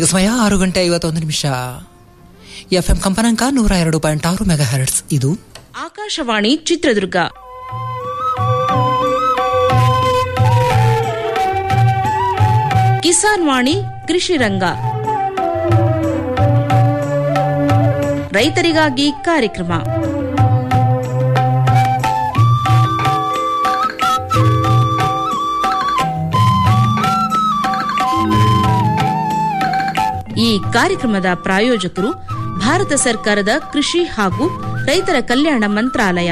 ಈಗ ಸಮಯ ಆರು ಗಂಟೆ ಐವತ್ತೊಂದು ನಿಮಿಷ ಎಫ್ ಎಂ ಕಂಪನಾಂಕ ನೂರ ಎರಡು ಪಾಯಿಂಟ್ ಆರು ಮೆಗಾ ಹರ್ಟ್ಸ್ ಇದು ಆಕಾಶವಾಣಿ ಚಿತ್ರದುರ್ಗ ಕಿಸಾನ್ ವಾಣಿ ಕೃಷಿ ರಂಗ ರೈತರಿಗಾಗಿ ಕಾರ್ಯಕ್ರಮ ಈ ಕಾರ್ಯಕ್ರಮದ ಪ್ರಾಯೋಜಕರು ಭಾರತ ಸರ್ಕಾರದ ಕೃಷಿ ಹಾಗೂ ರೈತರ ಕಲ್ಯಾಣ ಮಂತ್ರಾಲಯ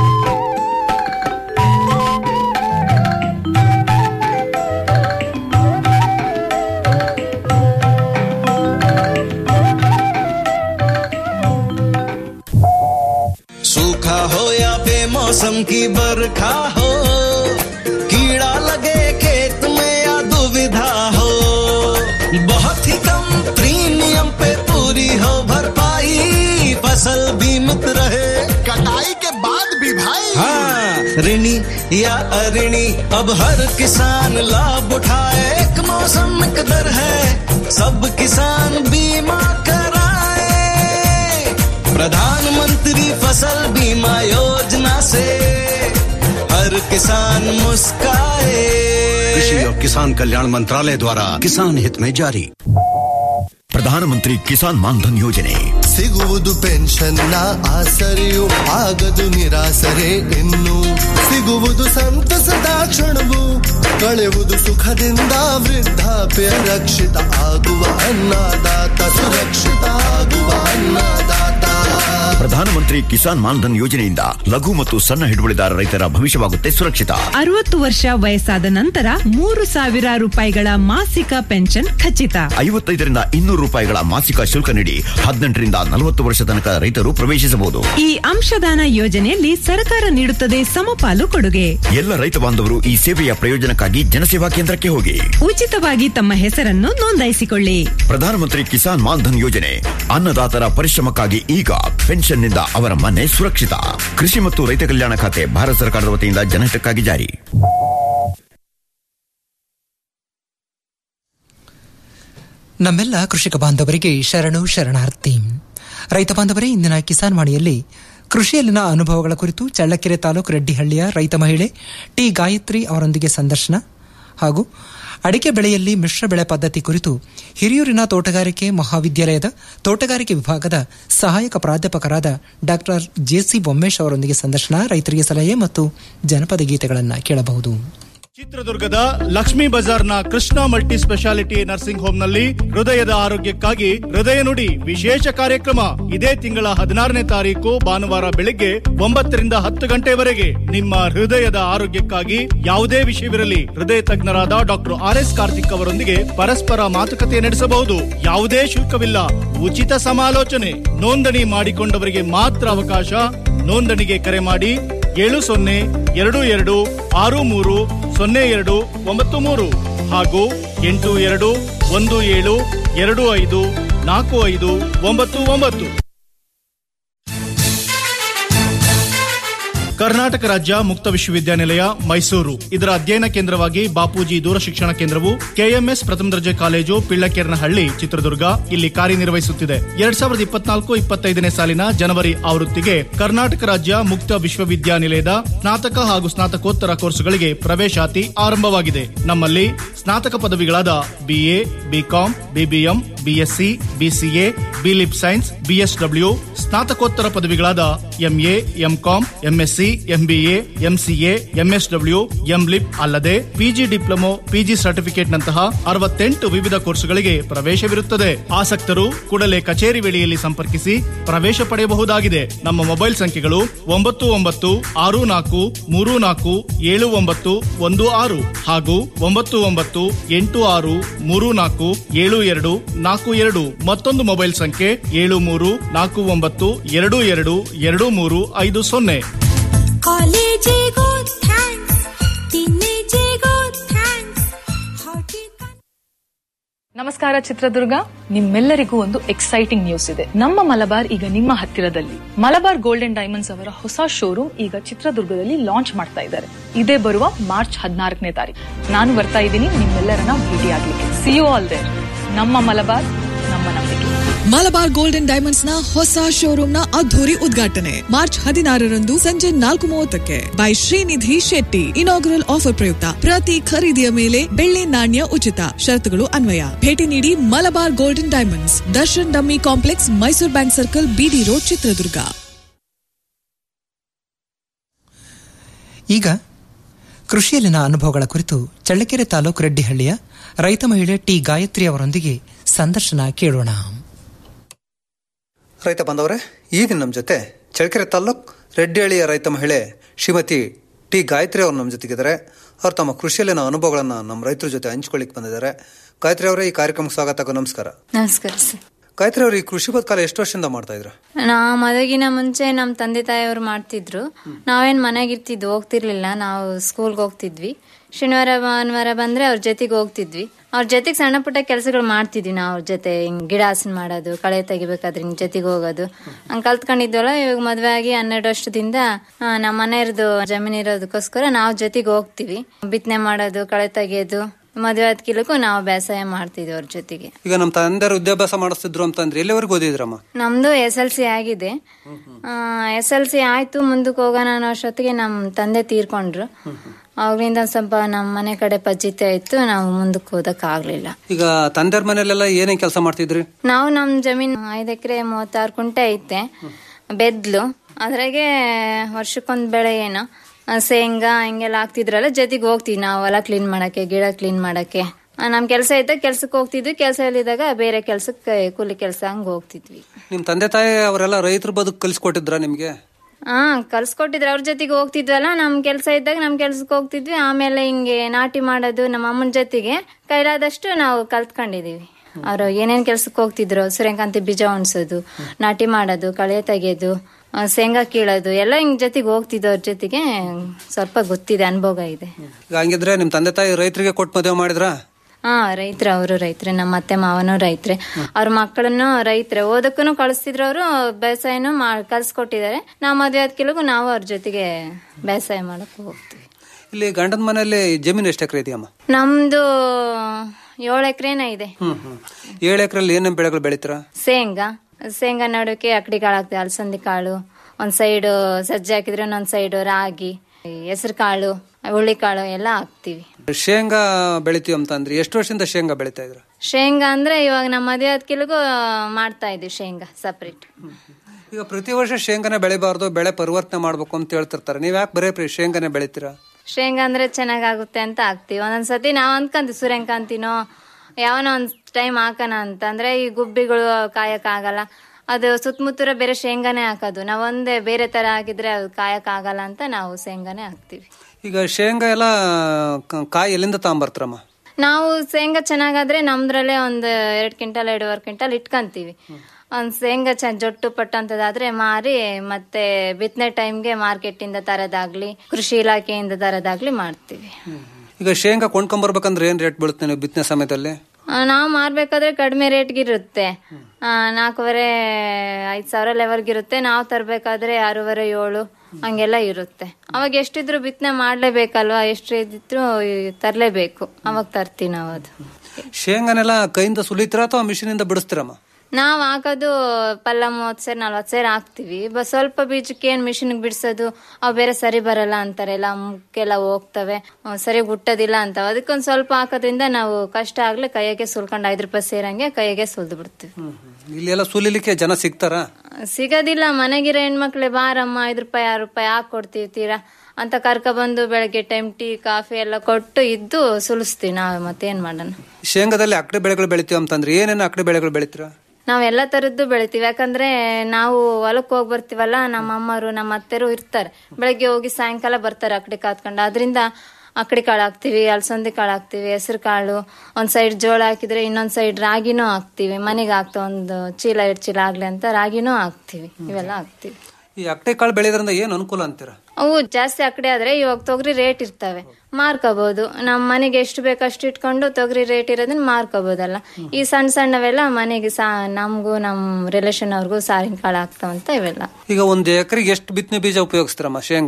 सूखा हो या बेमौसम की बरखा हो कीड़ा लगे खेत में या दुविधा हो बहुत ही कम प्रीमियम पे पूरी हो भरपाई फसल बीमित रहे कटाई के बाद भी भाई हाँ ऋणी या अऋणी अब हर किसान लाभ उठाए एक मौसम एक दर है सब किसान बीमा कराए प्रधानमंत्री फसल बीमा योजना से हर किसान मुस्काए कृषि और किसान कल्याण मंत्रालय द्वारा किसान हित में जारी ಪ್ರಧಾನಮಂತ್ರಿ ಕಿಸಾನ್ ಮಾನ್ಧನ್ ಯೋಜನೆ ಸಿಗುವುದು ಪೆನ್ಷನ್ನ ಆಸರೆಯು ಆಗದು ನಿರಾಸರೆ ಇನ್ನು ಸಿಗುವುದು ಸಂತಸದ ಕ್ಷಣವು ಕಳೆಯುವುದು ಸುಖದಿಂದ ವೃದ್ಧಾಪ್ಯ ರಕ್ಷಿತ ಆಗುವ ಅನ್ನದಾತ ಸುರಕ್ಷಿತ ಆಗುವ ಅನ್ನದಾತ ಪ್ರಧಾನಮಂತ್ರಿ ಕಿಸಾನ್ ಮಾನ್ಧನ್ ಯೋಜನೆಯಿಂದ ಲಘು ಮತ್ತು ಸಣ್ಣ ಹಿಡುವಳಿದಾರ ರೈತರ ಭವಿಷ್ಯವಾಗುತ್ತೆ ಸುರಕ್ಷಿತ ಅರವತ್ತು ವರ್ಷ ವಯಸ್ಸಾದ ನಂತರ ಮೂರು ಸಾವಿರ ರೂಪಾಯಿಗಳ ಮಾಸಿಕ ಪೆನ್ಷನ್ ಖಚಿತ ಐವತ್ತೈದರಿಂದ ಇನ್ನೂರು ರೂಪಾಯಿಗಳ ಮಾಸಿಕ ಶುಲ್ಕ ನೀಡಿ ಹದಿನೆಂಟರಿಂದ ನಲವತ್ತು ವರ್ಷ ತನಕ ರೈತರು ಪ್ರವೇಶಿಸಬಹುದು ಈ ಅಂಶದಾನ ಯೋಜನೆಯಲ್ಲಿ ಸರ್ಕಾರ ನೀಡುತ್ತದೆ ಸಮಪಾಲು ಕೊಡುಗೆ ಎಲ್ಲ ರೈತ ಬಾಂಧವರು ಈ ಸೇವೆಯ ಪ್ರಯೋಜನಕ್ಕಾಗಿ ಜನಸೇವಾ ಕೇಂದ್ರಕ್ಕೆ ಹೋಗಿ ಉಚಿತವಾಗಿ ತಮ್ಮ ಹೆಸರನ್ನು ನೋಂದಾಯಿಸಿಕೊಳ್ಳಿ ಪ್ರಧಾನಮಂತ್ರಿ ಕಿಸಾನ್ ಮಾನ್ಧನ್ ಯೋಜನೆ ಅನ್ನದಾತರ ಪರಿಶ್ರಮಕ್ಕಾಗಿ ಈಗ ಪೆನ್ಷನ್ನಿಂದ ಅವರ ಮನೆ ಸುರಕ್ಷಿತ ಕೃಷಿ ಮತ್ತು ರೈತ ಕಲ್ಯಾಣ ಖಾತೆ ಭಾರತ ಸರ್ಕಾರದ ವತಿಯಿಂದ ಜನಹಿತಕ್ಕಾಗಿ ಜಾರಿ ನಮ್ಮೆಲ್ಲ ಕೃಷಿಕ ಬಾಂಧವರಿಗೆ ಶರಣು ಶರಣಾರ್ಥಿ ರೈತ ಬಾಂಧವರೇ ಇಂದಿನ ಕಿಸಾನ್ ವಾಣಿಯಲ್ಲಿ ಕೃಷಿಯಲ್ಲಿನ ಅನುಭವಗಳ ಕುರಿತು ಚಳ್ಳಕೆರೆ ತಾಲೂಕು ರೆಡ್ಡಿಹಳ್ಳಿಯ ರೈತ ಮಹಿಳೆ ಟಿ ಗಾಯತ್ರಿ ಅವರೊಂದಿಗೆ ಸಂದರ್ಶನ ಹಾಗೂ ಅಡಿಕೆ ಬೆಳೆಯಲ್ಲಿ ಮಿಶ್ರ ಬೆಳೆ ಪದ್ಧತಿ ಕುರಿತು ಹಿರಿಯೂರಿನ ತೋಟಗಾರಿಕೆ ಮಹಾವಿದ್ಯಾಲಯದ ತೋಟಗಾರಿಕೆ ವಿಭಾಗದ ಸಹಾಯಕ ಪ್ರಾಧ್ಯಾಪಕರಾದ ಡಾಕ್ಟರ್ ಜೆಸಿ ಬೊಮ್ಮೇಶ್ ಅವರೊಂದಿಗೆ ಸಂದರ್ಶನ ರೈತರಿಗೆ ಸಲಹೆ ಮತ್ತು ಜನಪದ ಗೀತೆಗಳನ್ನು ಕೇಳಬಹುದು ಚಿತ್ರದುರ್ಗದ ಲಕ್ಷ್ಮೀ ಬಜಾರ್ನ ಕೃಷ್ಣ ಮಲ್ಟಿ ಸ್ಪೆಷಾಲಿಟಿ ನರ್ಸಿಂಗ್ ಹೋಮ್ನಲ್ಲಿ ಹೃದಯದ ಆರೋಗ್ಯಕ್ಕಾಗಿ ಹೃದಯ ನುಡಿ ವಿಶೇಷ ಕಾರ್ಯಕ್ರಮ ಇದೇ ತಿಂಗಳ ಹದಿನಾರನೇ ತಾರೀಕು ಭಾನುವಾರ ಬೆಳಿಗ್ಗೆ ಒಂಬತ್ತರಿಂದ ಹತ್ತು ಗಂಟೆವರೆಗೆ ನಿಮ್ಮ ಹೃದಯದ ಆರೋಗ್ಯಕ್ಕಾಗಿ ಯಾವುದೇ ವಿಷಯವಿರಲಿ ಹೃದಯ ತಜ್ಞರಾದ ಡಾಕ್ಟರ್ ಆರ್ ಎಸ್ ಕಾರ್ತಿಕ್ ಅವರೊಂದಿಗೆ ಪರಸ್ಪರ ಮಾತುಕತೆ ನಡೆಸಬಹುದು ಯಾವುದೇ ಶುಲ್ಕವಿಲ್ಲ ಉಚಿತ ಸಮಾಲೋಚನೆ ನೋಂದಣಿ ಮಾಡಿಕೊಂಡವರಿಗೆ ಮಾತ್ರ ಅವಕಾಶ ನೋಂದಣಿಗೆ ಕರೆ ಮಾಡಿ ಏಳು ಸೊನ್ನೆ ಎರಡು ಎರಡು ಆರು ಮೂರು ಸೊನ್ನೆ ಎರಡು ಒಂಬತ್ತು ಮೂರು ಹಾಗೂ ಎಂಟು ಎರಡು ಒಂದು ಏಳು ಎರಡು ಐದು ನಾಲ್ಕು ಐದು ಒಂಬತ್ತು ಒಂಬತ್ತು ಕರ್ನಾಟಕ ರಾಜ್ಯ ಮುಕ್ತ ವಿಶ್ವವಿದ್ಯಾನಿಲಯ ಮೈಸೂರು ಇದರ ಅಧ್ಯಯನ ಕೇಂದ್ರವಾಗಿ ಬಾಪೂಜಿ ದೂರ ಶಿಕ್ಷಣ ಕೇಂದ್ರವು ಕೆಎಂಎಸ್ ಪ್ರಥಮ ದರ್ಜೆ ಕಾಲೇಜು ಪಿಳ್ಳಕೆರ್ನಹಳ್ಳಿ ಚಿತ್ರದುರ್ಗ ಇಲ್ಲಿ ಕಾರ್ಯನಿರ್ವಹಿಸುತ್ತಿದೆ ಎರಡ್ ಸಾವಿರದ ಇಪ್ಪತ್ನಾಲ್ಕು ಇಪ್ಪತ್ತೈದನೇ ಸಾಲಿನ ಜನವರಿ ಆವೃತ್ತಿಗೆ ಕರ್ನಾಟಕ ರಾಜ್ಯ ಮುಕ್ತ ವಿಶ್ವವಿದ್ಯಾನಿಲಯದ ಸ್ನಾತಕ ಹಾಗೂ ಸ್ನಾತಕೋತ್ತರ ಕೋರ್ಸುಗಳಿಗೆ ಪ್ರವೇಶಾತಿ ಆರಂಭವಾಗಿದೆ ನಮ್ಮಲ್ಲಿ ಸ್ನಾತಕ ಪದವಿಗಳಾದ BA BCom BBM BSc BCA BLib science BSW ಸ್ನಾತಕೋತ್ತರ ಪದವಿಗಳಾದ MA MCom MSc MBA MCA MSW MLib ಅಲ್ಲದೆ ಪಿಜಿ ಡಿಪ್ಲೊಮೊ ಪಿಜಿ ಸರ್ಟಿಫಿಕೇಟ್ ನಂತಹ ಅರವತ್ತೆಂಟು ವಿವಿಧ ಕೋರ್ಸುಗಳಿಗೆ ಪ್ರವೇಶವಿರುತ್ತದೆ ಆಸಕ್ತರು ಕೂಡಲೇ ಕಚೇರಿ ವೇಳೆಯಲ್ಲಿ ಸಂಪರ್ಕಿಸಿ ಪ್ರವೇಶ ಪಡೆಯಬಹುದಾಗಿದೆ ನಮ್ಮ ಮೊಬೈಲ್ ಸಂಖ್ಯೆಗಳು ಒಂಬತ್ತು ಒಂಬತ್ತು ಆರು ನಾಲ್ಕು ಮೂರು ನಾಲ್ಕು ಏಳು ಒಂಬತ್ತು ಒಂದು ಆರು ಹಾಗೂ ಒಂಬತ್ತು ಒಂಬತ್ತು ಎಂಟು ಆರು ಮೂರು ನಾಲ್ಕು ಏಳು ಎರಡು ನಾಲ್ಕು ಎರಡು ಮತ್ತೊಂದು ಮೊಬೈಲ್ ಸಂಖ್ಯೆ ಏಳು ಮೂರು ನಾಲ್ಕು ಒಂಬತ್ತು ಎರಡು ಎರಡು ಎರಡು ಮೂರು ಐದು ಸೊನ್ನೆ ಕಾಲೇಜಿಗೂ ಥ್ಯಾಂಕ್ಸ್ ತಿನ್ನೇಜಿಗೂ ಥ್ಯಾಂಕ್ಸ್ ನಮಸ್ಕಾರ ಚಿತ್ರದುರ್ಗ ನಿಮ್ಮೆಲ್ಲರಿಗೂ ಒಂದು ಎಕ್ಸೈಟಿಂಗ್ ನ್ಯೂಸ್ ಇದೆ ನಮ್ಮ ಮಲಬಾರ್ ಈಗ ನಿಮ್ಮ ಹತ್ತಿರದಲ್ಲಿ ಮಲಬಾರ್ ಗೋಲ್ಡನ್ ಡೈಮಂಡ್ಸ್ ಅವರ ಹೊಸ ಶೋರೂಮ್ ಈಗ ಚಿತ್ರದುರ್ಗದಲ್ಲಿ ಲಾಂಚ್ ಮಾಡ್ತಾ ಇದ್ದಾರೆ ಇದೇ ಬರುವ ಮಾರ್ಚ್ ಹದಿನಾಲ್ಕನೇ ತಾರೀಕು ನಾನು ಬರ್ತಾ ಇದ್ದೀನಿ ನಿಮ್ಮೆಲ್ಲರನ್ನ ಭೇಟಿ ಆಗ್ಲಿಕ್ಕೆ ಸಿ ಯು ಆಲ್ ದೇರ್ ನಮ್ಮ ಮಲಬಾರ್ ನಮ್ಮ ನಂಬಿಕೆ ಮಲಬಾರ್ ಗೋಲ್ಡನ್ ಡೈಮಂಡ್ಸ್ ನ ಹೊಸ ಶೋರೂಮ್ ನ ಅದ್ಧೂರಿ ಉದ್ಘಾಟನೆ ಮಾರ್ಚ್ ಹದಿನಾರರಂದು ಸಂಜೆ ನಾಲ್ಕು ಮೂವತ್ತಕ್ಕೆ by Srinidhi Shetty inaugural offer ಪ್ರಯುಕ್ತ ಪ್ರತಿ ಖರೀದಿಯ ಮೇಲೆ ಬೆಳ್ಳಿ ನಾಣ್ಯ ಉಚಿತ ಷರತ್ತುಗಳು ಅನ್ವಯ ಭೇಟಿ ನೀಡಿ ಮಲಬಾರ್ ಗೋಲ್ಡನ್ ಡೈಮಂಡ್ಸ್ ದರ್ಶನ್ ಡಮ್ಮಿ complex Mysuru bank circle BD road Chitradurga ಈಗ ಕೃಷಿಯಲ್ಲಿನ ಅನುಭವಗಳ ಕುರಿತು ಚಳ್ಳಕೆರೆ ತಾಲೂಕು ರೆಡ್ಡಿಹಳ್ಳಿಯ ರೈತ ಮಹಿಳೆ ಟಿ ಗಾಯತ್ರಿ ಅವರೊಂದಿಗೆ ಸಂದರ್ಶನ ಕೇಳೋಣ ರೈತ ಬಾಂಧವರೇ ಈಗ ನಮ್ಮ ಜೊತೆ ಚಳ್ಳಕೆರೆ ತಾಲ್ಲೂಕ್ ರೆಡ್ಡಿಹಳ್ಳಿಯ ರೈತ ಮಹಿಳೆ ಶ್ರೀಮತಿ ಟಿ ಗಾಯತ್ರಿ ಅವರು ನಮ್ಮ ಜೊತೆಗಿದ್ದಾರೆ ಅವ್ರು ತಮ್ಮ ಕೃಷಿಯಲ್ಲಿನ ಅನುಭವಗಳನ್ನು ನಮ್ಮ ರೈತರ ಜೊತೆ ಹಂಚ್ಕೊಳ್ಳಿಕ್ ಬಂದಿದ್ದಾರೆ ಗಾಯತ್ರಿ ಅವರೇ ಈ ಕಾರ್ಯಕ್ರಮಕ್ಕೆ ಸ್ವಾಗತ ಹಾಗೂ ನಮಸ್ಕಾರ ನಮಸ್ಕಾರ ಸರ್ ಗಾಯತ್ರಿ ಅವರು ಈ ಕೃಷಿ ಬದುಕಾಲ ಎಷ್ಟು ವರ್ಷದಿಂದ ಮಾಡ್ತಾ ಇದ್ರ ನಾ ಮದುವೆಗಿನ ಮುಂಚೆ ನಮ್ಮ ತಂದೆ ತಾಯಿಯವರು ಮಾಡ್ತಿದ್ರು ನಾವೇನ್ ಮನೆಗಿರ್ತಿದ್ವಿ ಹೋಗ್ತಿರ್ಲಿಲ್ಲ ನಾವು ಸ್ಕೂಲ್ಗೆ ಹೋಗ್ತಿದ್ವಿ ಶನಿವಾರ ಭಾನುವಾರ ಬಂದ್ರೆ ಅವ್ರ ಜೊತೆಗೆ ಹೋಗ್ತಿದ್ವಿ ಅವ್ರ ಜೊತೆಗೆ ಸಣ್ಣ ಪುಟ್ಟ ಕೆಲಸಗಳು ಮಾಡ್ತಿದ್ವಿ ನಾವು ಅವ್ರ ಜೊತೆ ಹಿಂಗ್ ಗಿಡ ಹಸನ್ ಮಾಡೋದು ಕಳೆ ತೆಗಿಬೇಕಾದ್ರೆ ಹಿಂಗ್ ಜೊತೆಗೆ ಹೋಗೋದು ಹಂಗ್ ಕಲ್ತ್ಕೊಂಡಿದ್ವಲ್ಲ ಇವಾಗ ಮದ್ವೆ ಆಗಿ ಹನ್ನೆರಡು ವರ್ಷದಿಂದ ಆ, ನಮ್ಮ ಮನೆಯವ್ರದ್ದು ಜಮೀನ್ ಇರೋದಕ್ಕೋಸ್ಕರ ನಾವು ಜೊತೆಗೆ ಹೋಗ್ತಿವಿ ಬಿತ್ತನೆ ಮಾಡೋದು ಕಳೆ ತೆಗಿಯೋದು ಮದ್ವೆ ಆದ ಕಿಲಕ್ಕೂ ನಾವು ಬೇಸಾಯ ಮಾಡ್ತಿದ್ವಿ ಅವ್ರ ಜೊತೆಗೆ ಈಗ ನಮ್ಮ ತಂದೆಯವರು ವಿದ್ಯಾಭ್ಯಾಸ ಮಾಡಿಸ್ತಿದ್ರು ಅಂತಂದ್ರೆ ಎಲ್ಲಿವರೆಗೂ ಓದಿದ್ರಮ್ಮ ನಮ್ದು ಎಸ್ ಎಲ್ ಸಿ ಆಗಿದೆ ಎಸ್ ಎಲ್ ಸಿ ಆಯ್ತು ಮುಂದಕ್ಕೆ ಹೋಗೋಣ ಅನ್ನೋ ಅಷ್ಟೊತ್ತಿಗೆ ನಮ್ಮ ತಂದೆ ತೀರ್ಕೊಂಡ್ರು ಅವಾಗ್ಲಿಂದ ಒಂದ್ ಸ್ವಲ್ಪ ನಮ್ಮ ಮನೆ ಕಡೆ ಪಜ್ಜಿತಿ ಆಯ್ತು ನಾವು ಮುಂದಕ್ಕೆ ಹೋದಕ್ ಆಗ್ಲಿಲ್ಲ ಈಗ ತಂದೆಯವ್ರ ಮನೇಲೆಲ್ಲ ಏನೇನ್ ಕೆಲಸ ಮಾಡ್ತಿದ್ರಿ ನಾವು ನಮ್ಮ ಜಮೀನ್ ಐದು ಎಕರೆ ಮೂವತ್ತಾರು ಕುಂಟೆ ಐತೆ ಬೆದ್ಲು ಅದ್ರಾಗೆ ವರ್ಷಕ್ಕೊಂದ್ ಬೆಳೆ ಏನು ಆ, ಶೇಂಗಾ ಹಿಂಗೆಲ್ಲ ಹಾಕ್ತಿದ್ರಲ್ಲ ಜೊತೆಗೆ ಹೋಗ್ತೀವಿ ನಾವು ಹೊಲ ಕ್ಲೀನ್ ಮಾಡಕ್ಕೆ ಗಿಡ ಕ್ಲೀನ್ ಮಾಡಕ್ಕೆ ಆ, ನಮ್ ಕೆಲಸ ಇದ್ದಾಗ ಕೆಲ್ಸಕ್ಕೆ ಹೋಗ್ತಿದ್ವಿ ಕೆಲಸ ಇಲ್ಲಿದ್ದಾಗ ಬೇರೆ ಕೆಲ್ಸಕ್ಕೆ ಕೂಲಿ ಕೆಲಸ ಹಂಗ್ ಹೋಗ್ತಿದ್ವಿ ನಿಮ್ ತಂದೆ ತಾಯಿ ಅವರೆಲ್ಲ ರೈತರ ಬದುಕು ಕಲಿಸ್ಕೊಟ್ಟಿದ್ರ ನಿಮ್ಗೆ ಹಾ ಕಲ್ಸ್ಕೊಟ್ಟಿದ್ರು ಅವ್ರ ಜೊತೆಗೆ ಹೋಗ್ತಿದ್ವಲ್ಲ ನಮ್ ಕೆಲ್ಸ ಇದ್ದಾಗ ನಮ್ ಕೆಲ್ಸಕ್ಕೆ ಹೋಗ್ತಿದ್ವಿ ಆಮೇಲೆ ಹಿಂಗೆ ನಾಟಿ ಮಾಡೋದು ನಮ್ಮ ಅಮ್ಮನ ಜೊತೆಗೆ ಕೈಲಾದಷ್ಟು ನಾವು ಕಲ್ತ್ಕೊಂಡಿದೀವಿ ಅವ್ರು ಏನೇನ್ ಕೆಲ್ಸಕ್ಕೆ ಹೋಗ್ತಿದ್ರು ಸೂರ್ಯಕಾಂತಿ ಬೀಜ ಒಣಸೋದು ನಾಟಿ ಮಾಡೋದು ಕಳೆ ತೆಗೆಯೋದು ಆ, ಶೇಂಗಾ ಕೀಳೋದು ಎಲ್ಲ ಹಿಂಗ್ ಜೊತೆಗೆ ಹೋಗ್ತಿದ್ವು ಅವ್ರ ಜೊತೆಗೆ ಸ್ವಲ್ಪ ಗೊತ್ತಿದೆ ಅನುಭವ ಇದೆ ಈಗ ಹಂಗಿದ್ರೆ ನಿಮ್ ತಂದೆ ತಾಯಿ ರೈತರಿಗೆ ಕೊಟ್ಟು ಮದುವೆ ಮಾಡಿದ್ರ ಹಾ ರೈತರ ಅವರು ರೈತ್ರೆ ನಮ್ಮ ಅತ್ತೆ ಮಾವನು ರೈತ್ರೆ ಅವ್ರ ಮಕ್ಕಳನ್ನು ರೈತ್ರೆ ಓದಕ್ಕೂ ಕಳಿಸ್ತಿದ್ರು ಅವರು ಬೇಸಾಯನು ಮಾಡ್ ಕಲ್ಸ್ಕೊಟ್ಟಿದ್ದಾರೆ ನಾವು ಮದ್ವೆ ಆದ ಕೆಲವು ನಾವು ಅವ್ರ ಜೊತೆಗೆ ಬೇಸಾಯ ಮಾಡಕ್ ಹೋಗ್ತೀವಿ ಇಲ್ಲಿ ಗಂಡನ ಮನೆಯಲ್ಲಿ ಜಮೀನು ಎಷ್ಟು ಎಕರೆ ಇದೆಯಮ್ಮ ನಮ್ದು ಏಳು ಎಕರೆನ ಇದೆ ಹ್ಮ್ ಹ್ಮ್ ಏಳು ಎಕರೆಲ್ಲಿ ಏನೇನ್ ಬೆಳೆಗಳು ಬೆಳಿತೀರಾ ಶೇಂಗಾ ಶೇಂಗಾ ನಡುಕ್ಕೆ ಅಕ್ಕಡಿ ಕಾಳು ಹಾಕ್ತಿವಿ ಅಲಸಂದಿ ಕಾಳು ಒಂದ್ ಸೈಡ್ ಸಜ್ಜೆ ಹಾಕಿದ್ರೆ ಇನ್ನೊಂದ್ ಸೈಡ್ ರಾಗಿ ಹೆಸರು ಕಾಳು ಹುಳ್ಳಿ ಕಾಳು ಎಲ್ಲ ಹಾಕ್ತಿವಿ ಶೇಂಗಾ ಬೆಳಿತೀವಿ ಅಂತ ಅಂದ್ರೆ ಎಷ್ಟು ವರ್ಷದಿಂದ ಶೇಂಗಾ ಬೆಳಿತಾ ಇದ್ರ ಶೇಂಗಾ ಅಂದ್ರೆ ಇವಾಗ ನಮ್ಮ ಮದುವೆ ಆದ ಕೆಲಗೂ ಮಾಡ್ತಾ ಇದೀವಿ ಶೇಂಗಾ ಸಪ್ರೇಟ್ ಈಗ ಪ್ರತಿ ವರ್ಷ ಶೇಂಗಾನೆ ಬೆಳಿಬಾರ್ದು ಬೆಳೆ ಪರಿವರ್ತನೆ ಮಾಡ್ಬೇಕು ಅಂತ ಹೇಳ್ತಿರ್ತಾರೆ ನೀವ್ ಯಾಕೆ ಬರೇ ಪ್ರಿ- ಶೇಂಗಾನೆ ಬೆಳಿತೀರಾ ಶೇಂಗಾ ಅಂದ್ರೆ ಚೆನ್ನಾಗಾಗುತ್ತೆ ಅಂತ ಹಾಕ್ತಿವಿ ಒಂದೊಂದ್ಸತಿ ನಾವ್ ಅನ್ಕಂತೀವಿ ಸೂರ್ಯಕಾಂತಿನೋ ಯಾವನೋ ಒಂದ್ ಟೈಮ್ ಹಾಕೋಣ ಅಂತ ಅಂದ್ರೆ ಈ ಗುಬ್ಬಿಗಳು ಕಾಯಕ್ ಆಗಲ್ಲ ಅದು ಸುತ್ತಮುತ್ತರ ಬೇರೆ ಶೇಂಗಾನೇ ಹಾಕೋದು ನಾವ್ ಒಂದೇ ಬೇರೆ ತರ ಹಾಕಿದ್ರೆ ಅದು ಕಾಯಕ್ ಆಗಲ್ಲ ಅಂತ ನಾವು ಶೇಂಗಾನೇ ಹಾಕ್ತಿವಿ ಈಗ ಶೇಂಗಾ ಎಲ್ಲ ಕ- ಕಾಯಿ ಎಲ್ಲಿಂದ ತಗೊಂಬರ್ತಾರಮ್ಮ ನಾವು ಶೇಂಗಾ ಚೆನ್ನಾಗಾದ್ರೆ ನಮ್ದ್ರಲ್ಲೇ ಒಂದ್ ಎರಡ್ ಕ್ವಿಂಟಲ್ ಎರಡೂವರೆ ಕ್ವಿಂಟಲ್ ಇಟ್ಕಂತೀವಿ ಒಂದ್ ಶೇಂಗಾ ಚೆನ್ನ ಜೊಟ್ಟು ಪಟ್ಟಂತದಾದ್ರೆ ಮಾರಿ ಮತ್ತೆ ಬಿತ್ತನೆ ಟೈಮ್ಗೆ ಮಾರ್ಕೆಟ್ ಇಂದ ತರದಾಗ್ಲಿ ಕೃಷಿ ಇಲಾಖೆಯಿಂದ ತರದಾಗ್ಲಿ ಮಾಡ್ತೀವಿ ಈಗ ಶೇಂಗಾ ಕೊಂಡ್ಕೊಂಬರ್ಬೇಕಂದ್ರೆ ಏನ್ ರೇಟ್ ಬೀಳುತ್ತೆ ನೀವು ಬಿತ್ತನೆ ಸಮಯದಲ್ಲಿ ಆ, ನಾವು ಮಾರ್ಬೇಕಾದ್ರೆ ಕಡಿಮೆ ರೇಟ್ಗಿರುತ್ತೆ ನಾಲ್ಕೂವರೆ ಐದ್ ಸಾವಿರ ಲೆವೆಲ್ಗಿರುತ್ತೆ ನಾವು ತರಬೇಕಾದ್ರೆ ಆರೂವರೆ ಏಳು ಹಂಗೆಲ್ಲ ಇರುತ್ತೆ ಅವಾಗ ಎಷ್ಟಿದ್ರು ಬಿತ್ತನೆ ಮಾಡ್ಲೇಬೇಕಲ್ವಾ ಎಷ್ಟು ಇದ್ದಿದ್ರು ತರಲೇಬೇಕು ಅವಾಗ ತರ್ತೀವಿ ನಾವು ಅದು ಶೇಂಗಾನೆಲ್ಲ ಕೈಯಿಂದ ಸುಲಿತೀರಾ ಅಥವಾ ಮಿಷಿನಿಂದ ಬಿಡಿಸ್ತೀರಮ್ಮ ನಾವ್ ಹಾಕೋದು ಪಲ್ಲ ಮೂವತ್ ಸೇರ್ ನಲ್ವತ್ ಸೇರ್ ಹಾಕ್ತಿವಿ ಬ ಸ್ವಲ್ಪ ಬೀಜಕ್ಕೆ ಏನ್ ಮಿಷಿನ್ ಬಿಡ್ಸೋದು ಅವ್ ಬೇರೆ ಸರಿ ಬರಲ್ಲ ಅಂತಾರೆ ಎಲ್ಲ ಮುಕ್ಕೆಲ್ಲ ಹೋಗ್ತವೆ ಅವ್ ಸರಿ ಹುಟ್ಟೋದಿಲ್ಲ ಅಂತ ಅದಕ್ಕೊಂದ್ ಸ್ವಲ್ಪ ಹಾಕೋದ್ರಿಂದ ನಾವು ಕಷ್ಟ ಆಗ್ಲಿ ಕೈಯಾಗೆ ಸುಲ್ಕೊಂಡ್ ಐದ್ ರೂಪಾಯಿ ಸೇರಂಗೆ ಕೈಯಾಗೆ ಸುಲ್ದು ಬಿಡ್ತೀವಿ ಇಲ್ಲಿ ಎಲ್ಲ ಸುಲಿಲಿಕ್ಕೆ ಜನ ಸಿಗ್ತಾರಾ ಸಿಗೋದಿಲ್ಲ ಮನೆಗಿರೋ ಹೆಣ್ಮಕ್ಳೆ ಬಾರಮ್ಮ ಐದ್ ರೂಪಾಯಿ ಆರು ರೂಪಾಯಿ ಹಾಕೊಡ್ತೀವಿ ತೀರಾ ಅಂತ ಕರ್ಕ ಬಂದು ಬೆಳಗ್ಗೆ ಟೈಮ್ ಟೀ ಕಾಫಿ ಎಲ್ಲ ಕೊಟ್ಟು ಇದ್ದು ಸುಲಿಸ್ತೀವಿ ನಾವ್ ಮತ್ತೇನ್ ಮಾಡೋಣ ಶೇಂಗಾದಲ್ಲಿ ಅಕ್ಕಡಿ ಬೆಳೆಗಳು ಬೆಳಿತೀವಿ ಅಂತಂದ್ರೆ ಏನೇನು ಅಕ್ಕಡಿ ಬೆಳೆಗಳು ಬೆಳಿತೀರಾ ನಾವೆಲ್ಲ ತರದ್ದು ಬೆಳಿತೀವಿ ಯಾಕಂದ್ರೆ ನಾವು ಹೊಲಕ್ ಹೋಗಿ ಬರ್ತೀವಲ್ಲ ನಮ್ಮ ಅಮ್ಮರು ನಮ್ಮ ಅತ್ತೆರು ಇರ್ತಾರೆ ಬೆಳಗ್ಗೆ ಹೋಗಿ ಸಾಯಂಕಾಲ ಬರ್ತಾರೆ ಅಕ್ಕಡಿ ಕಾತ್ಕೊಂಡು ಅದರಿಂದ ಅಕ್ಕಡಿ ಕಾಳು ಹಾಕ್ತಿವಿ ಅಲಸಂದಿ ಕಾಳು ಹಾಕ್ತಿವಿ ಹೆಸರು ಕಾಳು ಒಂದ್ ಸೈಡ್ ಜೋಳ ಹಾಕಿದ್ರೆ ಇನ್ನೊಂದ್ ಸೈಡ್ ರಾಗಿನೂ ಹಾಕ್ತಿವಿ ಮನೆಗೆ ಹಾಕ್ತಾ ಒಂದು ಚೀಲ ಎರಡು ಚೀಲ ಆಗ್ಲಿ ಅಂತ ರಾಗಿನೂ ಹಾಕ್ತಿವಿ ಇವೆಲ್ಲ ಹಾಕ್ತಿವಿ ಈ ಅಕ್ಕಡಿ ಕಾಳು ಬೆಳೆಯೋದ್ರಿಂದ ಏನ್ ಅನುಕೂಲ ಅಂತೀರಾ ಅವು ಜಾಸ್ತಿ ಅಕಡೆ ಆದ್ರೆ ಇವಾಗ ತೊಗರಿ ರೇಟ್ ಇರ್ತವೆ ಮಾರ್ಕೋಬಹುದು ನಮ್ಮ ಮನೆಗೆ ಎಷ್ಟು ಬೇಕು ಅಷ್ಟು ಇಟ್ಕೊಂಡು ತೊಗರಿ ರೇಟ್ ಇರೋದನ್ನ ಮಾರ್ಕೋಬಹುದಲ್ಲ ಈ ಸಣ್ಣ ಸಣ್ಣವೆಲ್ಲ ಮನೆಗೆ ಸಾ ನಮಗೂ ನಮ್ ರಿಲೇಷನ್ ಅವ್ರಿಗೂ ಸಾರಿನ ಕಾಳು ಹಾಕ್ತಾವಂತ ಇವೆಲ್ಲ ಈಗ ಒಂದ್ ಎಕರೆಗೆ ಎಷ್ಟು ಬಿತ್ತನೆ ಬೀಜ ಉಪಯೋಗಿಸ್ತಾರಮ್ಮ ಶೇಂಗಾನ